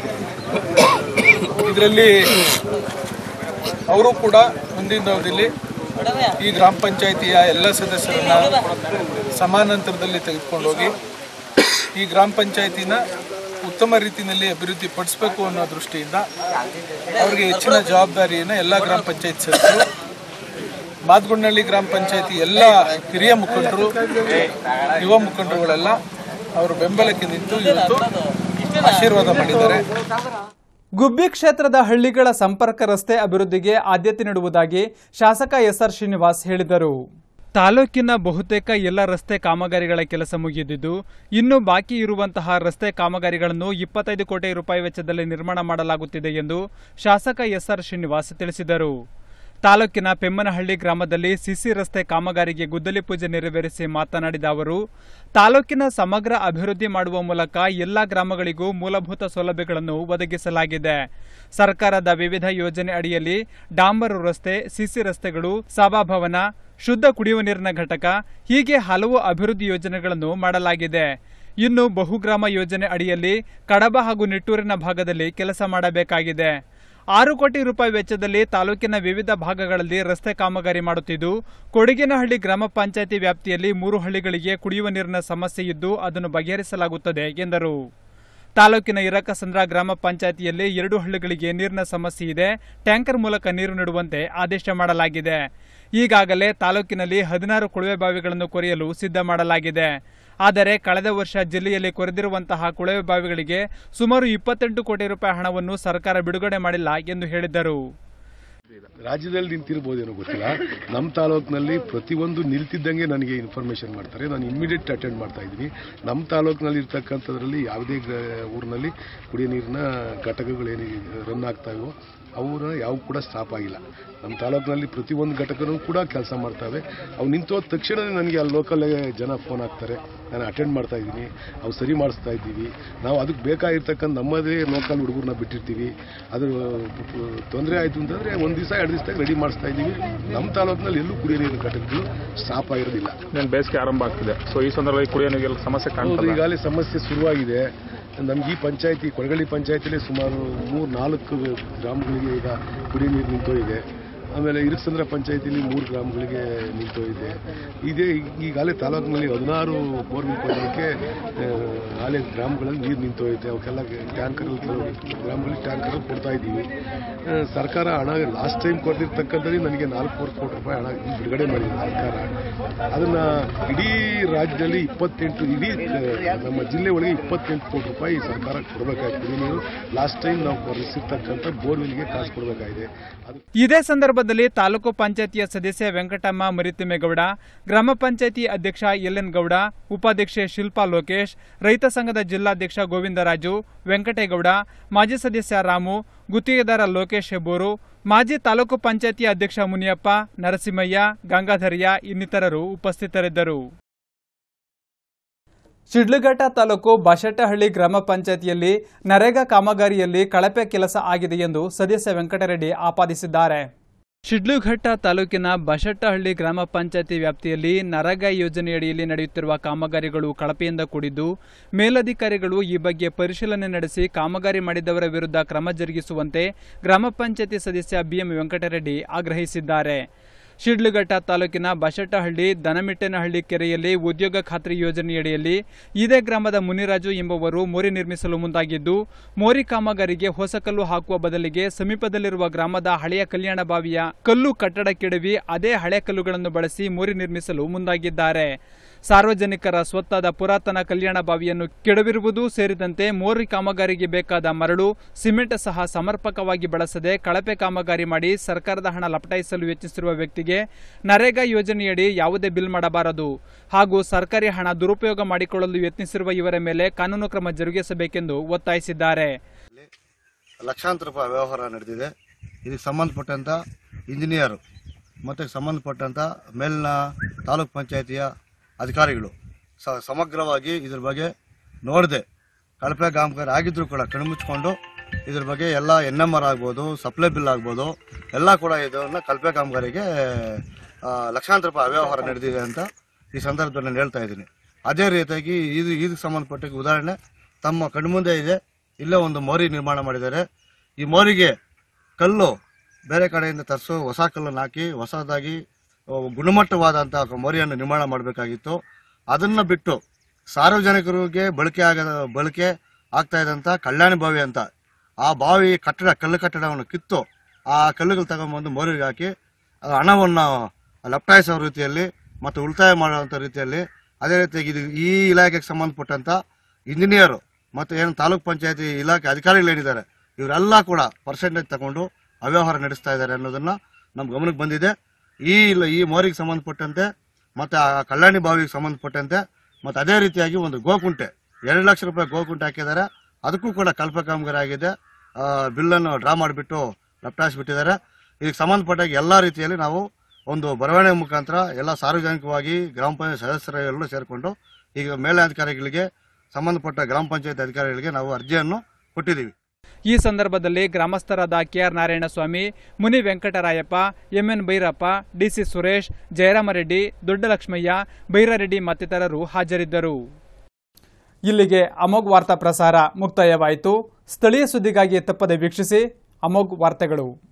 ಇದರಲ್ಲಿ ಅವರು ಕೂಡ ಮುಂದಿನ ಅವಧಿಯಲ್ಲಿ ಈ ಗ್ರಾಮ ಪಂಚಾಯಿತಿಯ ಎಲ್ಲ ಸದಸ್ಯರನ್ನ ಸಮಾನಾಂತರದಲ್ಲಿ ತೆಗೆದುಕೊಂಡು ಹೋಗಿ ಈ ಗ್ರಾಮ ಪಂಚಾಯಿತಿನ ಉತ್ತಮ ರೀತಿಯಲ್ಲಿ ಅಭಿವೃದ್ಧಿ ಪಡಿಸಬೇಕು ಅನ್ನೋ ದೃಷ್ಟಿಯಿಂದ ಅವರಿಗೆ ಹೆಚ್ಚಿನ ಜವಾಬ್ದಾರಿಯನ್ನು ಎಲ್ಲ ಗ್ರಾಮ ಪಂಚಾಯತ್ ಸದಸ್ಯರು ಮಾದಗೊಂಡಳ್ಳಿ ಗ್ರಾಮ ಪಂಚಾಯತಿ ಎಲ್ಲ ಹಿರಿಯ ಮುಖಂಡರು ಯುವ ಮುಖಂಡರುಗಳೆಲ್ಲ ಅವರು ಬೆಂಬಲಕ್ಕೆ ನಿಂತು ಇವತ್ತು ಆಶೀರ್ವಾದ ಮಾಡಿದ್ದಾರೆ ಗುಬ್ಬಿ ಕ್ಷೇತ್ರದ ಹಳ್ಳಿಗಳ ಸಂಪರ್ಕ ರಸ್ತೆ ಅಭಿವೃದ್ಧಿಗೆ ಆದ್ಯತೆ ನೀಡುವುದಾಗಿ ಶಾಸಕ ಎಸ್ಆರ್ ಶ್ರೀನಿವಾಸ್ ಹೇಳಿದರು ತಾಲೂಕಿನ ಬಹುತೇಕ ಎಲ್ಲ ರಸ್ತೆ ಕಾಮಗಾರಿಗಳ ಕೆಲಸ ಮುಗಿದಿದ್ದು ಇನ್ನು ಬಾಕಿ ಇರುವಂತಹ ರಸ್ತೆ ಕಾಮಗಾರಿಗಳನ್ನು ಇಪ್ಪತ್ತೈದು ಕೋಟಿ ರೂಪಾಯಿ ವೆಚ್ಚದಲ್ಲಿ ನಿರ್ಮಾಣ ಮಾಡಲಾಗುತ್ತಿದೆ ಎಂದು ಶಾಸಕ ಎಸ್ಆರ್ ಶ್ರೀನಿವಾಸ್ ತಿಳಿಸಿದರು ತಾಲೂಕಿನ ಪೆಮ್ಮನಹಳ್ಳಿ ಗ್ರಾಮದಲ್ಲಿ ಸಿಸಿ ರಸ್ತೆ ಕಾಮಗಾರಿಗೆ ಗುದ್ದಲಿ ಪೂಜೆ ನೆರವೇರಿಸಿ ಮಾತನಾಡಿದ ಅವರು ತಾಲೂಕಿನ ಸಮಗ್ರ ಅಭಿವೃದ್ಧಿ ಮಾಡುವ ಮೂಲಕ ಎಲ್ಲಾ ಗ್ರಾಮಗಳಿಗೂ ಮೂಲಭೂತ ಸೌಲಭ್ಯಗಳನ್ನು ಒದಗಿಸಲಾಗಿದೆ ಸರ್ಕಾರದ ವಿವಿಧ ಯೋಜನೆ ಅಡಿಯಲ್ಲಿ ಡಾಂಬರು ರಸ್ತೆ ಸಿಸಿ ರಸ್ತೆಗಳು ಸಭಾಭವನ ಶುದ್ಧ ಕುಡಿಯುವ ನೀರಿನ ಘಟಕ ಹೀಗೆ ಹಲವು ಅಭಿವೃದ್ಧಿ ಯೋಜನೆಗಳನ್ನು ಮಾಡಲಾಗಿದೆ ಇನ್ನು ಬಹುಗ್ರಾಮ ಯೋಜನೆ ಅಡಿಯಲ್ಲಿ ಕಡಬ ಹಾಗೂ ನಿಟ್ಟೂರಿನ ಭಾಗದಲ್ಲಿ ಕೆಲಸ ಮಾಡಬೇಕಾಗಿದೆ ಆರು ಕೋಟಿ ರೂಪಾಯಿ ವೆಚ್ಚದಲ್ಲಿ ತಾಲೂಕಿನ ವಿವಿಧ ಭಾಗಗಳಲ್ಲಿ ರಸ್ತೆ ಕಾಮಗಾರಿ ಮಾಡುತ್ತಿದ್ದು ಕೊಡಗಿನಹಳ್ಳಿ ಗ್ರಾಮ ಪಂಚಾಯಿತಿ ವ್ಯಾಪ್ತಿಯಲ್ಲಿ ಮೂರು ಹಳ್ಳಿಗಳಿಗೆ ಕುಡಿಯುವ ನೀರಿನ ಸಮಸ್ಯೆ ಇದ್ದು ಅದನ್ನು ಬಗೆಹರಿಸಲಾಗುತ್ತದೆ ಎಂದರು ತಾಲೂಕಿನ ಇರಕಸಂದ್ರ ಗ್ರಾಮ ಪಂಚಾಯಿತಿಯಲ್ಲಿ ಎರಡು ಹಳ್ಳಿಗಳಿಗೆ ನೀರಿನ ಸಮಸ್ಯೆ ಇದೆ ಟ್ಯಾಂಕರ್ ಮೂಲಕ ನೀರು ನೀಡುವಂತೆ ಆದೇಶ ಮಾಡಲಾಗಿದೆ ಈಗಾಗಲೇ ತಾಲೂಕಿನಲ್ಲಿ ಹದಿನಾರು ಕೊಳವೆ ಬಾವಿಗಳನ್ನು ಕೊರೆಯಲು ಸಿದ್ಧ ಮಾಡಲಾಗಿದೆ ಆದರೆ ಕಳೆದ ವರ್ಷ ಜಿಲ್ಲೆಯಲ್ಲಿ ಕೊರೆದಿರುವಂತಹ ಕೊಳವೆ ಬಾವಿಗಳಿಗೆ ಸುಮಾರು ಇಪ್ಪತ್ತೆಂಟು ಕೋಟಿ ರೂಪಾಯಿ ಹಣವನ್ನು ಸರ್ಕಾರ ಬಿಡುಗಡೆ ಮಾಡಿಲ್ಲ ಎಂದು ಹೇಳಿದರು ರಾಜ್ಯದಲ್ಲಿ ನಿಂತಿರ್ಬೋದೇನೋ ಗೊತ್ತಿಲ್ಲ ನಮ್ಮ ತಾಲೂಕಿನಲ್ಲಿ ಪ್ರತಿಯೊಂದು ನಿಲ್ತಿದ್ದಂಗೆ ನನಗೆ ಇನ್ಫಾರ್ಮೇಷನ್ ಮಾಡ್ತಾರೆ ನಾನು ಇಮ್ಮಿಡಿಯೇಟ್ ಅಟೆಂಡ್ ಮಾಡ್ತಾ ಇದ್ದೀನಿ ನಮ್ಮ ತಾಲೂಕಿನಲ್ಲಿ ಇರ್ತಕ್ಕಂಥದ್ರಲ್ಲಿ ಯಾವುದೇ ಗ್ರ- ಊರಿನಲ್ಲಿ ಕುಡಿಯೋ ನೀರಿನ ಘಟಕಗಳೇನು ರನ್ ಆಗ್ತಾ ಇವೋ ಅವರ ಯಾವ ಕೂಡ ಸ್ಟಾಪ್ ಆಗಿಲ್ಲ ನಮ್ಮ ತಾಲೂಕಿನಲ್ಲಿ ಪ್ರತಿಯೊಂದು ಘಟಕನೂ ಕೂಡ ಕೆಲಸ ಮಾಡ್ತಾವೆ ಅವು ನಿಂತೋದ ತಕ್ಷಣವೇ ನನಗೆ ಅಲ್ಲಿ ಲೋಕಲ್ ಜನ ಫೋನ್ ಹಾಕ್ತಾರೆ ನಾನು ಅಟೆಂಡ್ ಮಾಡ್ತಾ ಇದ್ದೀನಿ ಅವು ಸರಿ ಮಾಡಿಸ್ತಾ ಇದ್ದೀವಿ ನಾವು ಅದಕ್ಕೆ ಬೇಕಾಗಿರ್ತಕ್ಕಂಥ ನಮ್ಮದೇ ಲೋಕಲ್ ಹುಡುಗರನ್ನ ಬಿಟ್ಟಿರ್ತೀವಿ ಅದ್ರ ತೊಂದರೆ ಆಯಿತು ಅಂತಂದರೆ ಒಂದು ದಿವಸ ಎರಡು ದಿವಸದಾಗ ರೆಡಿ ಮಾಡಿಸ್ತಾ ಇದ್ದೀವಿ ನಮ್ಮ ತಾಲೂಕಿನಲ್ಲಿ ಎಲ್ಲೂ ಕುಡಿಯೋ ನೀರಿನ ಘಟಕಗಳು ಸ್ಟಾಪ್ ಆಗಿರೋದಿಲ್ಲ ಇನ್ನೇನು ಬೇಸಿಗೆ ಆರಂಭ ಆಗ್ತಿದೆ ಸೊ ಈ ಸಂದರ್ಭದಲ್ಲಿ ಕುಡಿಯೋ ನೀರಿಗೆಲ್ಲ ಸಮಸ್ಯೆ ಹೌದು ಕಾಣ್ತದೆ ಈಗಾಗಲೇ ಸಮಸ್ಯೆ ಶುರುವಾಗಿದೆ ನಮ್ಗೆ ಈ ಪಂಚಾಯತಿ ಕೊಡಗಳ್ಳಿ ಪಂಚಾಯತಿಲಿ ಸುಮಾರು ಮೂರು ನಾಲ್ಕು ಗ್ರಾಮಗಳಿಗೆ ಈಗ ಕುಡಿಯ ನೀರು ನಿಂತೋಗಿದೆ ಆಮೇಲೆ ಇರುಕ್ಸಂದ್ರ ಪಂಚಾಯತಿಲಿ ಮೂರು ಗ್ರಾಮಗಳಿಗೆ ನಿಂತೋಗಿದೆ ಇದೇ ಈಗಾಗಲೇ ತಾಲೂಕಿನಲ್ಲಿ ಹದಿನಾರು ಬೋರ್ವೆಲ್ ಕೊಡೋದಕ್ಕೆ ಆಲೆ ಗ್ರಾಮಗಳಲ್ಲಿ ನೀರು ನಿಂತೋಗಿದೆ ಅವಕ್ಕೆಲ್ಲ ಟ್ಯಾಂಕರಲ್ಲಿ ಕೆಲವು ಗ್ರಾಮಗಳಲ್ಲಿ ಟ್ಯಾಂಕರಲ್ಲಿ ಕೊಡ್ತಾ ಇದ್ದೀವಿ ಆ, ಸರ್ಕಾರ ಹಣ ಲಾಸ್ಟ್ ಟೈಮ್ ಕೊಡ್ತಿರ್ತಕ್ಕಂಥದ್ದು ನನಗೆ ನಾಲ್ಕೂವರೆ ಕೋಟಿ ರೂಪಾಯಿ ಹಣ ಬಿಡುಗಡೆ ಮಾಡಿದೆ ಸರ್ಕಾರ ಅದನ್ನ ಇಡೀ ರಾಜ್ಯದಲ್ಲಿ ಇಪ್ಪತ್ತೆಂಟು ಇಡೀ ಆ, ನಮ್ಮ ಜಿಲ್ಲೆ ಒಳಗೆ ಇಪ್ಪತ್ತೆಂಟು ಕೋಟಿ ರೂಪಾಯಿ ಸರ್ಕಾರ ಕೊಡಬೇಕಾಗ್ತದೆ ನೀವು ಲಾಸ್ಟ್ ಟೈಮ್ ನಾವು ಕೊಡಿಸಿರ್ತಕ್ಕಂಥ ಬೋರ್ವೆಲ್ಗೆ ಕಾಸು ಕೊಡಬೇಕಾಗಿದೆ ಅದು ಇದೇ ಸಂದರ್ಭದಲ್ಲಿ ತಾಲೂಕು ಪಂಚಾಯತಿಯ ಸದಸ್ಯ ವೆಂಕಟಮ್ಮ ಮರಿತಿಮ್ಮೇಗೌಡ ಗ್ರಾಮ ಪಂಚಾಯತಿ ಅಧ್ಯಕ್ಷ ಎಲ್ಎನ್ ಗೌಡ ಉಪಾಧ್ಯಕ್ಷೆ ಶಿಲ್ಪಾ ಲೋಕೇಶ್ ರೈತ ಸಂಘದ ಜಿಲ್ಲಾಧ್ಯಕ್ಷ ಗೋವಿಂದರಾಜು ವೆಂಕಟೇಗೌಡ ಮಾಜಿ ಸದಸ್ಯ ರಾಮು ಗುತ್ತಿಗೆದಾರ ಲೋಕೇಶ್ ಹೆಬ್ಬೂರು ಮಾಜಿ ತಾಲೂಕು ಪಂಚಾಯತಿ ಅಧ್ಯಕ್ಷ ಮುನಿಯಪ್ಪ ನರಸಿಂಹಯ್ಯ ಗಂಗಾಧರ್ಯ ಇನ್ನಿತರರು ಉಪಸ್ಥಿತರಿದ್ದರು ಶಿಡ್ಲಘಟ್ಟ ತಾಲೂಕು ಬಶೆಟ್ಟಹಳ್ಳಿ ಗ್ರಾಮ ಪಂಚಾಯತಿಯಲ್ಲಿ ನರೇಗಾ ಕಾಮಗಾರಿಯಲ್ಲಿ ಕಳಪೆ ಕೆಲಸ ಆಗಿದೆ ಎಂದು ಸದಸ್ಯ ವೆಂಕಟರೆಡ್ಡಿ ಆಪಾದಿಸಿದ್ದಾರೆ ಶಿಡ್ಲಘಟ್ಟ ತಾಲೂಕಿನ ಬಶೆಟ್ಟಹಳ್ಳಿ ಗ್ರಾಮ ಪಂಚಾಯತಿ ವ್ಯಾಪ್ತಿಯಲ್ಲಿ ನರೇಗಾ ಯೋಜನೆಯಡಿಯಲ್ಲಿ ನಡೆಯುತ್ತಿರುವ ಕಾಮಗಾರಿಗಳು ಕಳಪೆಯಿಂದ ಕೂಡಿದ್ದು ಮೇಲಧಿಕಾರಿಗಳು ಈ ಬಗ್ಗೆ ಪರಿಶೀಲನೆ ನಡೆಸಿ ಕಾಮಗಾರಿ ಮಾಡಿದವರ ವಿರುದ್ಧ ಕ್ರಮ ಜರುಗಿಸುವಂತೆ ಗ್ರಾಮ ಪಂಚಾಯತಿ ಸದಸ್ಯ ಬಿಎಂ ವೆಂಕಟರೆಡ್ಡಿ ಆಗ್ರಹಿಸಿದ್ದಾರೆ ಶಿಡ್ಲಘಟ್ಟ ತಾಲೂಕಿನ ಬಶೆಟ್ಟಹಳ್ಳಿ ದನಮಿಟ್ಟನಹಳ್ಳಿ ಕೆರೆಯಲ್ಲಿ ಉದ್ಯೋಗ ಖಾತ್ರಿ ಯೋಜನೆಯಡಿಯಲ್ಲಿ ಇದೇ ಗ್ರಾಮದ ಮುನಿರಾಜು ಎಂಬುವರು ಮೋರಿ ನಿರ್ಮಿಸಲು ಮುಂದಾಗಿದ್ದು ಮೋರಿ ಕಾಮಗಾರಿಗೆ ಹೊಸಕಲ್ಲು ಹಾಕುವ ಬದಲಿಗೆ ಸಮೀಪದಲ್ಲಿರುವ ಗ್ರಾಮದ ಹಳೆಯ ಕಲ್ಯಾಣ ಬಾವಿಯ ಕಲ್ಲು ಕಟ್ಟಡ ಕೆಡವಿ ಅದೇ ಹಳೆ ಕಲ್ಲುಗಳನ್ನು ಬಳಸಿ ಮೋರಿ ನಿರ್ಮಿಸಲು ಮುಂದಾಗಿದ್ದಾರೆ ಸಾರ್ವಜನಿಕರ ಸ್ವತ್ತಾದ ಪುರಾತನ ಕಲ್ಯಾಣ ಬಾವಿಯನ್ನು ಕೆಡವಿರುವುದು ಸೇರಿದಂತೆ ಮೋರಿ ಕಾಮಗಾರಿಗೆ ಬೇಕಾದ ಮರಳು ಸಿಮೆಂಟ್ ಸಹ ಸಮರ್ಪಕವಾಗಿ ಬಳಸದೆ ಕಳಪೆ ಕಾಮಗಾರಿ ಮಾಡಿ ಸರ್ಕಾರದ ಹಣ ಲಪಟಾಯಿಸಲು ಯತ್ನಿಸಿರುವ ವ್ಯಕ್ತಿಗೆ ನರೇಗಾ ಯೋಜನೆಯಡಿ ಯಾವುದೇ ಬಿಲ್ ಮಾಡಬಾರದು ಹಾಗೂ ಸರ್ಕಾರಿ ಹಣ ದುರುಪಯೋಗ ಮಾಡಿಕೊಳ್ಳಲು ಯತ್ನಿಸಿರುವ ಇವರ ಮೇಲೆ ಕಾನೂನು ಕ್ರಮ ಜರುಗಿಸಬೇಕೆಂದು ಒತ್ತಾಯಿಸಿದ್ದಾರೆ ಲಕ್ಷಾಂತರ ರೂಪಾಯಿ ವ್ಯವಹಾರ ನಡೆದಿದೆ ಇದಕ್ಕೆ ಸಂಬಂಧಪಟ್ಟಂತ ಇಂಜಿನಿಯರ್ ಮತ್ತು ಸಂಬಂಧಪಟ್ಟಂತ ಮೇಲಿನ ತಾಲೂಕ್ ಪಂಚಾಯತಿಯ ಅಧಿಕಾರಿಗಳು ಸ ಸಮಗ್ರವಾಗಿ ಇದ್ರ ಬಗ್ಗೆ ನೋಡದೆ ಕಳಪೆ ಕಾಮಗಾರಿ ಆಗಿದ್ರು ಕೂಡ ಕಣ್ಮುಚ್ಕೊಂಡು ಇದ್ರ ಬಗ್ಗೆ ಎಲ್ಲ ಎನ್ ಎಮ್ ಆರ್ ಆಗ್ಬೋದು ಸಪ್ಲೈ ಬಿಲ್ ಆಗ್ಬೋದು ಎಲ್ಲ ಕೂಡ ಇದನ್ನ ಕಳಪೆ ಕಾಮಗಾರಿಗೆ ಆ, ಲಕ್ಷಾಂತರ ರೂಪಾಯಿ ಅವ್ಯವಹಾರ ನಡೆದಿದೆ ಅಂತ ಈ ಸಂದರ್ಭದಲ್ಲಿ ನಾನು ಹೇಳ್ತಾ ಇದ್ದೀನಿ ಅದೇ ರೀತಿಯಾಗಿ ಇದು ಇದಕ್ಕೆ ಸಂಬಂಧಪಟ್ಟ ಉದಾಹರಣೆ ತಮ್ಮ ಕಣ್ಮುಂದೆ ಇದೆ ಇಲ್ಲೇ ಒಂದು ಮೋರಿ ನಿರ್ಮಾಣ ಮಾಡಿದ್ದಾರೆ ಈ ಮೋರಿಗೆ ಕಲ್ಲು ಬೇರೆ ಕಡೆಯಿಂದ ತರಿಸೋ ಹೊಸ ಕಲ್ಲನ್ನು ಹಾಕಿ ಹೊಸದಾಗಿ ಆ, ಗುಣಮಟ್ಟವಾದಂಥ ಮೋರಿಯನ್ನು ನಿರ್ಮಾಣ ಮಾಡಬೇಕಾಗಿತ್ತು ಅದನ್ನ ಬಿಟ್ಟು ಸಾರ್ವಜನಿಕರಿಗೆ ಬಳಕೆ ಆಗದ ಬಳಕೆ ಆಗ್ತಾ ಇದ್ದಂಥ ಕಲ್ಯಾಣ ಬಾವಿ ಅಂತ ಆ ಬಾವಿ ಕಟ್ಟಡ ಕಲ್ಲು ಕಟ್ಟಡವನ್ನು ಕಿತ್ತು ಆ ಕಲ್ಲುಗಳು ತಗೊಂಡ್ಬಂದು ಮೋರಿಗೆ ಹಾಕಿ ಆ ಹಣವನ್ನು ಲಪ್ಟಾಯಿಸೋ ರೀತಿಯಲ್ಲಿ ಮತ್ತು ಉಳಿತಾಯ ಮಾಡುವಂಥ ರೀತಿಯಲ್ಲಿ ಅದೇ ರೀತಿಯಾಗಿ ಇದು ಈ ಇಲಾಖೆಗೆ ಸಂಬಂಧಪಟ್ಟಂತ ಇಂಜಿನಿಯರು ಮತ್ತು ಏನು ತಾಲೂಕ್ ಪಂಚಾಯತಿ ಇಲಾಖೆ ಅಧಿಕಾರಿಗಳೇನಿದ್ದಾರೆ ಇವರೆಲ್ಲ ಕೂಡ ಪರ್ಸೆಂಟೇಜ್ ತಗೊಂಡು ಅವ್ಯವಹಾರ ನಡೆಸ್ತಾ ಇದ್ದಾರೆ ಅನ್ನೋದನ್ನ ನಮ್ಮ ಗಮನಕ್ಕೆ ಬಂದಿದೆ ಈ ಇಲ್ಲ ಈ ಮೋರಿಗೆ ಸಂಬಂಧಪಟ್ಟಂತೆ ಮತ್ತು ಆ ಕಲ್ಯಾಣಿ ಬಾವಿಗೆ ಸಂಬಂಧಪಟ್ಟಂತೆ ಮತ್ತು ಅದೇ ರೀತಿಯಾಗಿ ಒಂದು ಗೋಕುಂಟೆ ಎರಡು ಲಕ್ಷ ರೂಪಾಯಿ ಗೋಕುಂಟೆ ಹಾಕಿದ್ದಾರೆ ಅದಕ್ಕೂ ಕೂಡ ಕಲ್ಪ ಕಾಮಗಾರಿ ಆಗಿದೆ ಆ, ಬಿಲ್ಲನ್ನು ಡ್ರಾ ಮಾಡಿಬಿಟ್ಟು ಬಿಟ್ಟಿದ್ದಾರೆ ಇದಕ್ಕೆ ಸಂಬಂಧಪಟ್ಟಾಗ ಎಲ್ಲ ರೀತಿಯಲ್ಲಿ ನಾವು ಒಂದು ಬರವಣಿಗೆ ಮುಖಾಂತರ ಎಲ್ಲ ಸಾರ್ವಜನಿಕವಾಗಿ ಗ್ರಾಮ ಪಂಚಾಯತ್ ಸದಸ್ಯರೆಲ್ಲರೂ ಸೇರಿಕೊಂಡು ಈಗ ಮೇಲಧಿಕಾರಿಗಳಿಗೆ ಸಂಬಂಧಪಟ್ಟ ಗ್ರಾಮ ಪಂಚಾಯತ್ ಅಧಿಕಾರಿಗಳಿಗೆ ನಾವು ಅರ್ಜಿಯನ್ನು ಕೊಟ್ಟಿದ್ದೀವಿ ಈ ಸಂದರ್ಭದಲ್ಲಿ ಗ್ರಾಮಸ್ಥರಾದ KR Narayanaswamy Muni Venkatarayappa MN Bhyrappa DC Suresh Jayaramareddy Doddalakshmaiah Bhairareddy ಮತ್ತಿತರರು ಹಾಜರಿದ್ದರು ಇಲ್ಲಿಗೆ ಅಮೋಘ್ ವಾರ್ತಾ ಪ್ರಸಾರ ಮುಕ್ತಾಯವಾಯಿತು ಸ್ಥಳೀಯ ಸುದ್ದಿಗಾಗಿ ತಪ್ಪದೆ ವೀಕ್ಷಿಸಿ ಅಮೋಘ್ ವಾರ್ತೆಗಳು